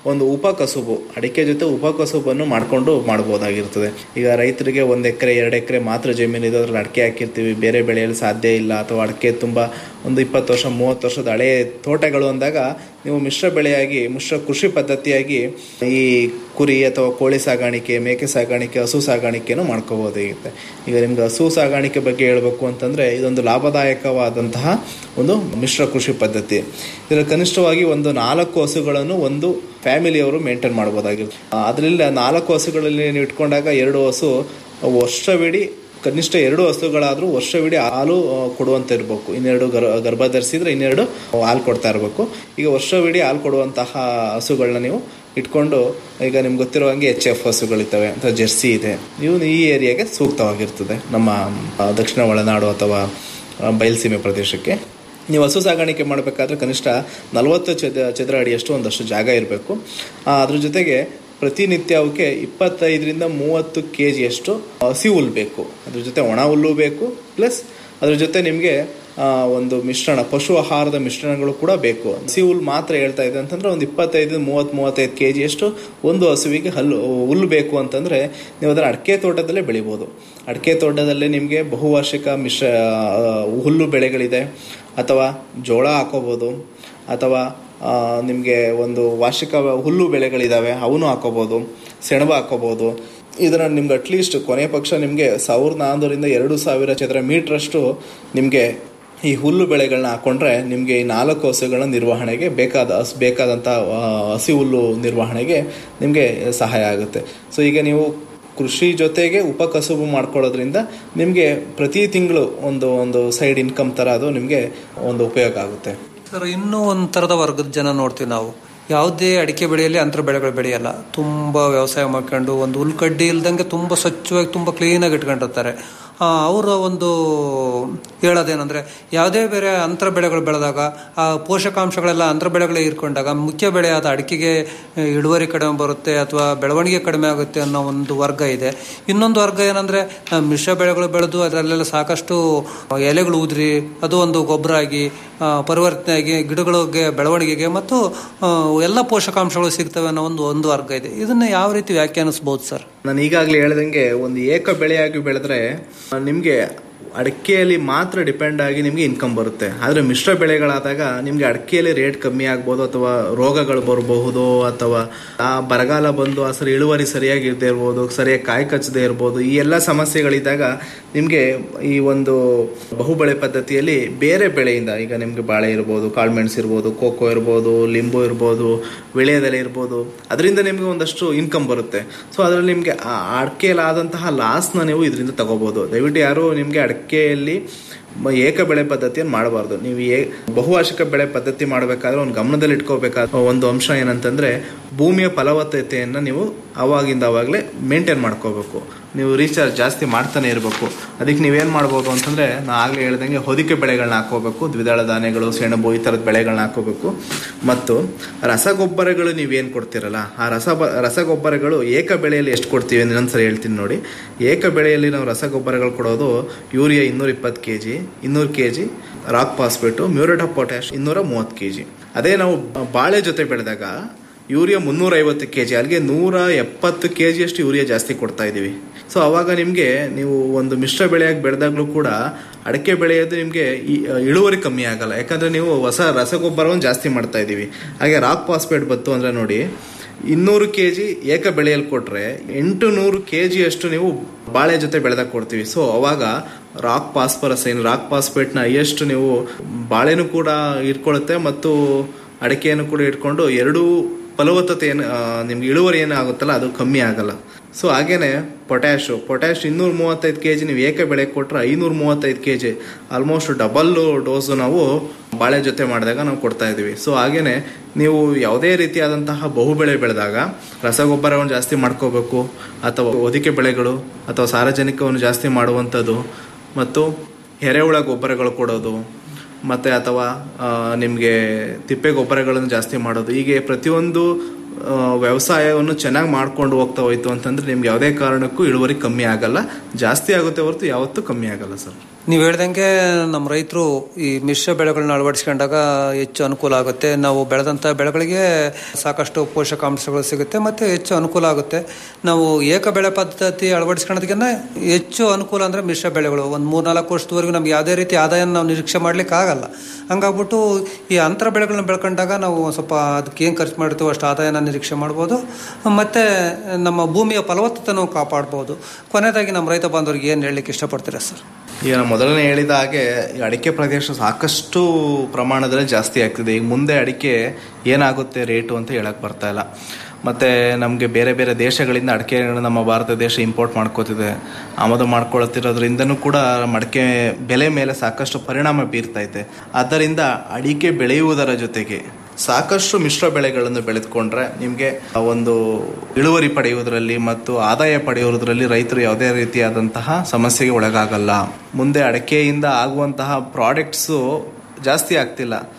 ಒಂದು ಉಪಕಸುಬು ಅಡಿಕೆ ಜೊತೆ ಉಪಕಸುಬನ್ನು ಮಾಡಿಕೊಂಡು ಮಾಡ್ಬೋದಾಗಿರ್ತದೆ ಈಗ ರೈತರಿಗೆ ಒಂದು ಎಕರೆ ಎರಡು ಎಕರೆ ಮಾತ್ರ ಜಮೀನು ಇದೆ ಅದ್ರಲ್ಲಿ ಅಡಿಕೆ ಹಾಕಿರ್ತೀವಿ ಬೇರೆ ಬೆಳೆಯಲು ಸಾಧ್ಯ ಇಲ್ಲ ಅಥವಾ ಅಡಿಕೆ ತುಂಬ ಒಂದು ಇಪ್ಪತ್ತು ವರ್ಷ ಮೂವತ್ತು ವರ್ಷದ ಹಳೆ ತೋಟಗಳು ಅಂದಾಗ ನೀವು ಮಿಶ್ರ ಬೆಳೆಯಾಗಿ ಮಿಶ್ರ ಕೃಷಿ ಪದ್ಧತಿಯಾಗಿ ಈ ಕುರಿ ಅಥವಾ ಕೋಳಿ ಸಾಗಾಣಿಕೆ ಮೇಕೆ ಸಾಗಾಣಿಕೆ ಹಸು ಸಾಗಾಣಿಕೆನೂ ಮಾಡ್ಕೋಬೋದಾಗಿರುತ್ತೆ ಈಗ ನಿಮ್ಗೆ ಹಸು ಸಾಗಾಣಿಕೆ ಬಗ್ಗೆ ಹೇಳಬೇಕು ಅಂತಂದರೆ ಇದೊಂದು ಲಾಭದಾಯಕವಾದಂತಹ ಒಂದು ಮಿಶ್ರ ಕೃಷಿ ಪದ್ಧತಿ ಇದರಲ್ಲಿ ಕನಿಷ್ಠವಾಗಿ ಒಂದು ನಾಲ್ಕು ಹಸುಗಳನ್ನು ಒಂದು ಫ್ಯಾಮಿಲಿಯವರು ಮೇಂಟೈನ್ ಮಾಡ್ಬೋದಾಗಿರುತ್ತೆ ಅದರಿಂದ ನಾಲ್ಕು ಹಸುಗಳಲ್ಲಿ ನೀವು ಇಟ್ಕೊಂಡಾಗ ಎರಡು ಹಸು ವರ್ಷವಿಡೀ ಕನಿಷ್ಠ ಎರಡು ಹಸುಗಳಾದರೂ ವರ್ಷವಿಡೀ ಹಾಲು ಆ, ಕೊಡುವಂತ ಇರಬೇಕು ಇನ್ನೆರಡು ಗರ್ ಗರ್ಭ ಧರಿಸಿದ್ರೆ ಇನ್ನೆರಡು ಹಾಲು ಕೊಡ್ತಾ ಇರಬೇಕು ಈಗ ವರ್ಷವಿಡೀ ಹಾಲು ಕೊಡುವಂತಹ ಹಸುಗಳನ್ನ ನೀವು ಇಟ್ಕೊಂಡು ಈಗ ನಿಮ್ಗೆ ಗೊತ್ತಿರೋ ಹಂಗೆ ಎಚ್ ಎಫ್ ಹಸುಗಳಿರ್ತವೆ ಅಥವಾ ಜೆರ್ಸಿ ಇದೆ ಇವು ಈ ಏರಿಯಾಗೆ ಸೂಕ್ತವಾಗಿರ್ತದೆ ನಮ್ಮ ಆ, ದಕ್ಷಿಣ ಒಳನಾಡು ಅಥವಾ ಆ, ಬಯಲ್ಸೀಮೆ ಪ್ರದೇಶಕ್ಕೆ ನೀವು ಹಸು ಸಾಗಾಣಿಕೆ ಮಾಡಬೇಕಾದ್ರೆ ಕನಿಷ್ಠ ನಲವತ್ತು ಚದ ಚದರ ಅಡಿಯಷ್ಟು ಒಂದಷ್ಟು ಜಾಗ ಇರಬೇಕು ಅದ್ರ ಜೊತೆಗೆ ಪ್ರತಿನಿತ್ಯ ಅವಕ್ಕೆ ಇಪ್ಪತ್ತೈದರಿಂದ ಮೂವತ್ತು ಕೆ ಜಿಯಷ್ಟು ಹಸಿ ಹುಲ್ಲು ಬೇಕು ಅದ್ರ ಜೊತೆ ಒಣ ಹುಲ್ಲು ಬೇಕು ಪ್ಲಸ್ ಅದ್ರ ಜೊತೆ ನಿಮಗೆ ಒಂದು ಮಿಶ್ರಣ ಪಶು ಆಹಾರದ ಮಿಶ್ರಣಗಳು ಕೂಡ ಬೇಕು ಹಸಿ ಹುಲ್ಲು ಮಾತ್ರ ಹೇಳ್ತಾ ಇದೆ ಅಂತಂದ್ರೆ ಒಂದು ಇಪ್ಪತ್ತೈದು ಮೂವತ್ತು ಮೂವತ್ತೈದು ಕೆ ಜಿಯಷ್ಟು ಒಂದು ಹಸುವಿಗೆ ಹಲ್ಲು ಹುಲ್ಲು ಬೇಕು ಅಂತಂದ್ರೆ ನೀವು ಅದರ ಅಡಿಕೆ ತೋಟದಲ್ಲೇ ಬೆಳಿಬೋದು ಅಡಿಕೆ ತೋಟದಲ್ಲೇ ನಿಮಗೆ ಬಹುವಾರ್ಷಿಕ ಮಿಶ್ರ ಆ, ಹುಲ್ಲು ಬೆಳೆಗಳಿದೆ ಅಥವಾ ಜೋಳ ಹಾಕೋಬೋದು ಅಥವಾ ನಿಮಗೆ ಒಂದು ವಾರ್ಷಿಕ ಹುಲ್ಲು ಬೆಳೆಗಳಿದ್ದಾವೆ ಅವನು ಹಾಕೋಬೋದು ಸೆಣಬು ಹಾಕೋಬೋದು ಇದರ ನಿಮ್ಗೆ ಅಟ್ಲೀಸ್ಟ್ ಕೊನೆ ಪಕ್ಷ ನಿಮಗೆ ಸಾವಿರದ ನಾನ್ನೂರಿಂದ ಎರಡು ಸಾವಿರ ಚದರ ಮೀಟ್ರಷ್ಟು ನಿಮಗೆ ಈ ಹುಲ್ಲು ಬೆಳೆಗಳನ್ನ ಹಾಕೊಂಡ್ರೆ ನಿಮಗೆ ಈ ನಾಲ್ಕು ಹಸುಗಳ ನಿರ್ವಹಣೆಗೆ ಬೇಕಾದ ಹಸ್- ಬೇಕಾದಂಥ ಆ, ಹಸಿ ಹುಲ್ಲು ನಿರ್ವಹಣೆಗೆ ನಿಮಗೆ ಸಹಾಯ ಆಗುತ್ತೆ ಸೊ ಈಗ ನೀವು ಕೃಷಿ ಜೊತೆಗೆ ಉಪಕಸುಬು ಮಾಡ್ಕೊಳ್ಳೋದ್ರಿಂದ ನಿಮಗೆ ಪ್ರತಿ ತಿಂಗಳು ಒಂದು ಒಂದು ಸೈಡ್ ಇನ್ಕಮ್ ಥರ ಅದು ನಿಮಗೆ ಒಂದು ಉಪಯೋಗ ಆಗುತ್ತೆ ಸರ್ ಇನ್ನೂ ಒಂದು ಥರದ ವರ್ಗದ ಜನ ನೋಡ್ತೀವಿ ನಾವು ಯಾವುದೇ ಅಡಿಕೆ ಬೆಳೆಯಲ್ಲಿ ಅಂತರ ಬೆಳೆಗಳು ಬೆಳೆಯಲ್ಲ ತುಂಬ ವ್ಯವಸಾಯ ಮಾಡ್ಕೊಂಡು ಒಂದು ಹುಲ್ಕಡ್ಡಿ ಇಲ್ದಂಗೆ ತುಂಬ ಸ್ವಚ್ಛವಾಗಿ ತುಂಬ ಕ್ಲೀನಾಗಿ ಇಟ್ಕೊಂಡಿರ್ತಾರೆ ಆ, ಅವರ ಒಂದು ಹೇಳೋದೇನೆಂದ್ರೆ ಯಾವುದೇ ಬೇರೆ ಅಂತರ ಬೆಳೆಗಳು ಬೆಳೆದಾಗ ಆ ಪೋಷಕಾಂಶಗಳೆಲ್ಲ ಅಂತರ ಬೆಳೆಗಳೇ ಇರ್ಕೊಂಡಾಗ ಮುಖ್ಯ ಬೆಳೆಯಾದ ಅಡಿಕೆಗೆ ಆ, ಇಳುವರಿ ಕಡಿಮೆ ಬರುತ್ತೆ ಅಥವಾ ಬೆಳವಣಿಗೆ ಕಡಿಮೆ ಆಗುತ್ತೆ ಅನ್ನೋ ಒಂದು ವರ್ಗ ಇದೆ ಇನ್ನೊಂದು ವರ್ಗ ಏನಂದ್ರೆ ಆ, ಮಿಶ್ರ ಬೆಳೆಗಳು ಬೆಳೆದು ಅದರಲ್ಲೆಲ್ಲ ಸಾಕಷ್ಟು ಎಲೆಗಳು ಉದುರಿ ಅದು ಒಂದು ಗೊಬ್ಬರ ಆಗಿ ಆ, ಪರಿವರ್ತನೆ ಆಗಿ ಗಿಡಗಳಿಗೆ ಬೆಳವಣಿಗೆಗೆ ಮತ್ತು ಆ, ಎಲ್ಲ ಪೋಷಕಾಂಶಗಳು ಸಿಗ್ತವೆ ಅನ್ನೋ ಒಂದು ಒಂದು ವರ್ಗ ಇದೆ ಇದನ್ನ ಯಾವ ರೀತಿ ವ್ಯಾಖ್ಯಾನಿಸಬಹುದು ಸರ್ ನಾನು ಈಗಾಗಲೇ ಹೇಳ್ದಂಗೆ ಒಂದು ಏಕ ಬೆಳೆಯಾಗಿ ಬೆಳೆದ್ರೆ ಆ, ನಿಮ್ಗೆ ಅಡಿಕೆಯಲ್ಲಿ ಮಾತ್ರ ಡಿಪೆಂಡ್ ಆಗಿ ನಿಮ್ಗೆ ಇನ್ಕಮ್ ಬರುತ್ತೆ ಆದ್ರೆ ಮಿಶ್ರ ಬೆಳೆಗಳಾದಾಗ ನಿಮ್ಗೆ ಅಡಿಕೆಯಲ್ಲಿ ರೇಟ್ ಕಮ್ಮಿ ಆಗ್ಬೋದು ಅಥವಾ ರೋಗಗಳು ಬರಬಹುದು ಅಥವಾ ಆ ಬರಗಾಲ ಬಂದು ಆ ಸರಿ ಇಳುವರಿ ಸರಿಯಾಗಿ ಇರದೇ ಇರ್ಬೋದು ಸರಿಯಾಗಿ ಕಾಯಿ ಕಚ್ಚದೆ ಇರ್ಬೋದು ಈ ಎಲ್ಲ ಸಮಸ್ಯೆಗಳಿದ್ದಾಗ ನಿಮ್ಗೆ ಈ ಒಂದು ಬಹುಬೆಳೆ ಪದ್ಧತಿಯಲ್ಲಿ ಬೇರೆ ಬೆಳೆಯಿಂದ ಈಗ ನಿಮ್ಗೆ ಬಾಳೆ ಇರ್ಬೋದು ಕಾಳುಮೆಣಸು ಇರ್ಬೋದು ಕೋಕೋ ಇರ್ಬೋದು ಲಿಂಬು ಇರ್ಬೋದು ವಿಳೆದೆಲೆ ಇರ್ಬೋದು ಅದರಿಂದ ನಿಮ್ಗೆ ಒಂದಷ್ಟು ಇನ್ಕಮ್ ಬರುತ್ತೆ ಸೊ ಅದರಲ್ಲಿ ನಿಮ್ಗೆ ಆ ಅಡಿಕೆಯಲ್ಲಿ ಆದಂತಹ ಲಾಸ್ನ ನೀವು ಇದರಿಂದ ತಗೋಬಹುದು ದಯವಿಟ್ಟು ಯಾರು ನಿಮ್ಗೆ ಅಡಿಕೆಯಲ್ಲಿ ಮ- ಏಕ ಬೆಳೆ ಪದ್ಧತಿಯನ್ನು ಮಾಡಬಾರ್ದು ನೀವು ಏ ಬಹುವಾರ್ಷಿಕ ಬೆಳೆ ಪದ್ಧತಿ ಮಾಡಬೇಕಾದ್ರೆ ಒಂದು ಗಮನದಲ್ಲಿ ಇಟ್ಕೋಬೇಕಾದ ಒಂದು ಅಂಶ ಏನಂತಂದ್ರೆ ಭೂಮಿಯ ಫಲವತ್ತತೆಯನ್ನು ನೀವು ಅವಾಗಿಂದ ಅವಾಗಲೇ ಮೇಂಟೈನ್ ಮಾಡ್ಕೋಬೇಕು ನೀವು ರೀಚಾರ್ಜ್ ಜಾಸ್ತಿ ಮಾಡ್ತಾನೆ ಇರಬೇಕು ಅದಕ್ಕೆ ನೀವೇನು ಮಾಡ್ಬೋದು ಅಂತಂದ್ರೆ ನಾ ಆಗಲೇ ಹೇಳ್ದಂಗೆ ಹೊದಿಕೆ ಬೆಳೆಗಳನ್ನ ಹಾಕೋಬೇಕು ದ್ವಿದಳ ಧಾನ್ಯಗಳು ಸೆಣಬು ಈ ಥರದ ಬೆಳೆಗಳನ್ನ ಹಾಕೋಬೇಕು ಮತ್ತು ರಸಗೊಬ್ಬರಗಳು ನೀವೇನು ಕೊಡ್ತೀರಲ್ಲ ಆ ರಸ ರಸಗೊಬ್ಬರಗಳು ಏಕ ಬೆಳೆಯಲ್ಲಿ ಎಷ್ಟು ಕೊಡ್ತೀವಿ ಅಂತ ಇನ್ನೊಂದ್ಸರಿ ಹೇಳ್ತೀನಿ ನೋಡಿ ಏಕ ಬೆಳೆಯಲ್ಲಿ ನಾವು ರಸಗೊಬ್ಬರಗಳು ಕೊಡೋದು ಯೂರಿಯಾ ಇನ್ನೂರ ಇಪ್ಪತ್ತು ಕೆ ಜಿ ಇನ್ನೂರು K G rock phosphate muriate of potash ಇನ್ನೂರ ಮೂವತ್ತು ಕೆ ಜಿ ಅದೇ ನಾವು ಬಾಳೆ ಜೊತೆ ಬೆಳೆದಾಗ ಯೂರಿಯಾ ಮುನ್ನೂರ ಐವತ್ತು ಕೆ ಜಿ ಅಲ್ಲಿಗೆ ನೂರ ಎಪ್ಪತ್ತು ಕೆ ಜಿಯಷ್ಟು ಯೂರಿಯಾ ಜಾಸ್ತಿ ಕೊಡ್ತಾ ಇದ್ದೀವಿ ಸೊ ಅವಾಗ ನಿಮಗೆ ನೀವು ಒಂದು ಮಿಶ್ರ ಬೆಳೆಯಾಗಿ ಬೆಳೆದಾಗ್ಲೂ ಕೂಡ ಅಡಿಕೆ ಬೆಳೆಯೋದು ನಿಮಗೆ ಇಳುವರಿ ಕಮ್ಮಿ ಆಗಲ್ಲ ಯಾಕಂದ್ರೆ ನೀವು ಹೊಸ ರಸಗೊಬ್ಬರವನ್ನು ಜಾಸ್ತಿ ಮಾಡ್ತಾ ಇದ್ದೀವಿ ಹಾಗೆ ರಾಕ್ ಫಾಸ್ಫೇಟ್ ಬಂತು ಅಂದ್ರೆ ನೋಡಿ ಇನ್ನೂರು ಕೆ ಜಿ ಏಕ ಬೆಳೆಯಲ್ಲಿ ಕೊಟ್ರೆ ಎಂಟು ನೂರು ಕೆ ಜಿಯಷ್ಟು ನೀವು ಬಾಳೆ ಜೊತೆ ಬೆಳೆದಾಗ ಕೊಡ್ತೀವಿ ಸೊ ಅವಾಗ ರಾಕ್ ಫಾಸ್ಫರಸ್ ಏನು ರಾಕ್ ಫಾಸ್ಫೇಟ್ನ ಎಷ್ಟು ನೀವು ಬಾಳೆನೂ ಕೂಡ ಇಟ್ಕೊಳ್ಳುತ್ತೆ ಮತ್ತು ಅಡಿಕೆಯನ್ನು ಕೂಡ ಇಟ್ಕೊಂಡು ಎರಡೂ ಫಲವತ್ತತೆ ಏನು ಆ, ನಿಮ್ಗೆ ಇಳುವರಿ ಏನಾಗುತ್ತಲ್ಲ ಅದು ಕಮ್ಮಿ ಆಗಲ್ಲ ಸೊ ಹಾಗೇನೆ ಪೊಟ್ಯಾಶು ಪೊಟ್ಯಾಶ್ ಇನ್ನೂರ ಮೂವತ್ತೈದು ಕೆ ಜಿ ನೀವು ಏಕ ಬೆಳೆ ಕೊಟ್ಟರೆ ಐನೂರ ಮೂವತ್ತೈದು K G almost double dose ನಾವು ಬಾಳೆ ಜೊತೆ ಮಾಡಿದಾಗ ನಾವು ಕೊಡ್ತಾ ಇದ್ದೀವಿ ಸೊ ಹಾಗೇನೆ ನೀವು ಯಾವುದೇ ರೀತಿಯಾದಂತಹ ಬಹುಬೆಳೆ ಬೆಳೆದಾಗ ರಸಗೊಬ್ಬರವನ್ನು ಜಾಸ್ತಿ ಮಾಡ್ಕೋಬೇಕು ಅಥವಾ ಹೊದಿಕೆ ಬೆಳೆಗಳು ಅಥವಾ ಸಾರಜನಿಕವನ್ನು ಜಾಸ್ತಿ ಮಾಡುವಂಥದ್ದು ಮತ್ತು ಎರೆಹುಳ ಗೊಬ್ಬರಗಳು ಕೊಡೋದು ಮತ್ತೆ ಅಥವಾ ನಿಮಗೆ ತಿಪ್ಪೆ ಗೊಬ್ಬರಗಳನ್ನು ಜಾಸ್ತಿ ಮಾಡೋದು ಹೀಗೆ ಪ್ರತಿಯೊಂದು ಆ, ವ್ಯವಸಾಯವನ್ನು ಚೆನ್ನಾಗಿ ಮಾಡ್ಕೊಂಡು ಹೋಗ್ತಾ ಹೋಯ್ತು ಅಂತಂದ್ರೆ ನಿಮ್ಗೆ ಯಾವುದೇ ಕಾರಣಕ್ಕೂ ಇಳುವರಿ ಕಮ್ಮಿ ಆಗಲ್ಲ ಜಾಸ್ತಿ ಆಗುತ್ತೆ ಹೊರತು ಯಾವತ್ತೂ ಕಮ್ಮಿ ಆಗಲ್ಲ ಸರ್ ನೀವು ಹೇಳ್ದಂಗೆ ನಮ್ಮ ರೈತರು ಈ ಮಿಶ್ರ ಬೆಳೆಗಳನ್ನ ಅಳವಡಿಸ್ಕೊಂಡಾಗ ಹೆಚ್ಚು ಅನುಕೂಲ ಆಗುತ್ತೆ ನಾವು ಬೆಳೆದಂಥ ಬೆಳೆಗಳಿಗೆ ಸಾಕಷ್ಟು ಪೋಷಕಾಂಶಗಳು ಸಿಗುತ್ತೆ ಮತ್ತು ಹೆಚ್ಚು ಅನುಕೂಲ ಆಗುತ್ತೆ ನಾವು ಏಕ ಬೆಳೆ ಪದ್ಧತಿ ಅಳವಡಿಸ್ಕೊಳ್ಳೋದಕ್ಕಿಂತ ಹೆಚ್ಚು ಅನುಕೂಲ ಅಂದರೆ ಮಿಶ್ರ ಬೆಳೆಗಳು ಒಂದು ಮೂರ್ನಾಲ್ಕು ವರ್ಷದವರೆಗೂ ನಮ್ಗೆ ಯಾವುದೇ ರೀತಿ ಆದಾಯ ನಾವು ನಿರೀಕ್ಷೆ ಮಾಡ್ಲಿಕ್ಕೆ ಆಗಲ್ಲ ಹಂಗಾಗ್ಬಿಟ್ಟು ಈ ಅಂತರ ಬೆಳೆಗಳನ್ನ ಬೆಳ್ಕೊಂಡಾಗ ನಾವು ಸ್ವಲ್ಪ ಅದಕ್ಕೆ ಏನು ಖರ್ಚು ಮಾಡಿರ್ತೀವೋ ಅಷ್ಟು ಆದಾಯನ ನಿರೀಕ್ಷೆ ಮಾಡ್ಬೋದು ಮತ್ತು ನಮ್ಮ ಭೂಮಿಯ ಫಲವತ್ತತೆ ನಾವು ಕಾಪಾಡ್ಬೋದು ಕೊನೆಯದಾಗಿ ನಮ್ಮ ರೈತ ಬಾಂಧವರಿಗೆ ಏನು ಹೇಳಲಿಕ್ಕೆ ಇಷ್ಟಪಡ್ತೀರಾ ಸರ್ ಈಗ ನಾನು ಮೊದಲನೇ ಹೇಳಿದ ಹಾಗೆ ಈ ಅಡಿಕೆ ಪ್ರದೇಶ ಸಾಕಷ್ಟು ಪ್ರಮಾಣದಲ್ಲಿ ಜಾಸ್ತಿ ಆಗ್ತಿದೆ ಈಗ ಮುಂದೆ ಅಡಿಕೆ ಏನಾಗುತ್ತೆ ರೇಟು ಅಂತ ಹೇಳಕ್ ಬರ್ತಾ ಇಲ್ಲ ಮತ್ತೆ ನಮಗೆ ಬೇರೆ ಬೇರೆ ದೇಶಗಳಿಂದ ಅಡಿಕೆಗಳನ್ನ ನಮ್ಮ ಭಾರತ ದೇಶ ಇಂಪೋರ್ಟ್ ಮಾಡ್ಕೋತಿದೆ ಆಮದು ಮಾಡ್ಕೊಳ್ತಿರೋದ್ರಿಂದನೂ ಕೂಡ ಮಡಿಕೆ ಬೆಲೆ ಮೇಲೆ ಸಾಕಷ್ಟು ಪರಿಣಾಮ ಬೀರ್ತೈತೆ ಆದ್ದರಿಂದ ಅಡಿಕೆ ಬೆಳೆಯುವುದರ ಜೊತೆಗೆ ಸಾಕಷ್ಟು ಮಿಶ್ರ ಬೆಳೆಗಳನ್ನು ಬೆಳೆದುಕೊಂಡ್ರೆ ನಿಮಗೆ ಒಂದು ಇಳುವರಿ ಪಡೆಯುವುದರಲ್ಲಿ ಮತ್ತು ಆದಾಯ ಪಡೆಯುವುದರಲ್ಲಿ ರೈತರು ಯಾವುದೇ ರೀತಿಯಾದಂತಹ ಸಮಸ್ಯೆಗೆ ಒಳಗಾಗಲ್ಲ ಮುಂದೆ ಅಡಕೆಯಿಂದ ಆಗುವಂತಹ ಪ್ರಾಡಕ್ಟ್ಸು ಜಾಸ್ತಿ ಆಗ್ತಿಲ್ಲ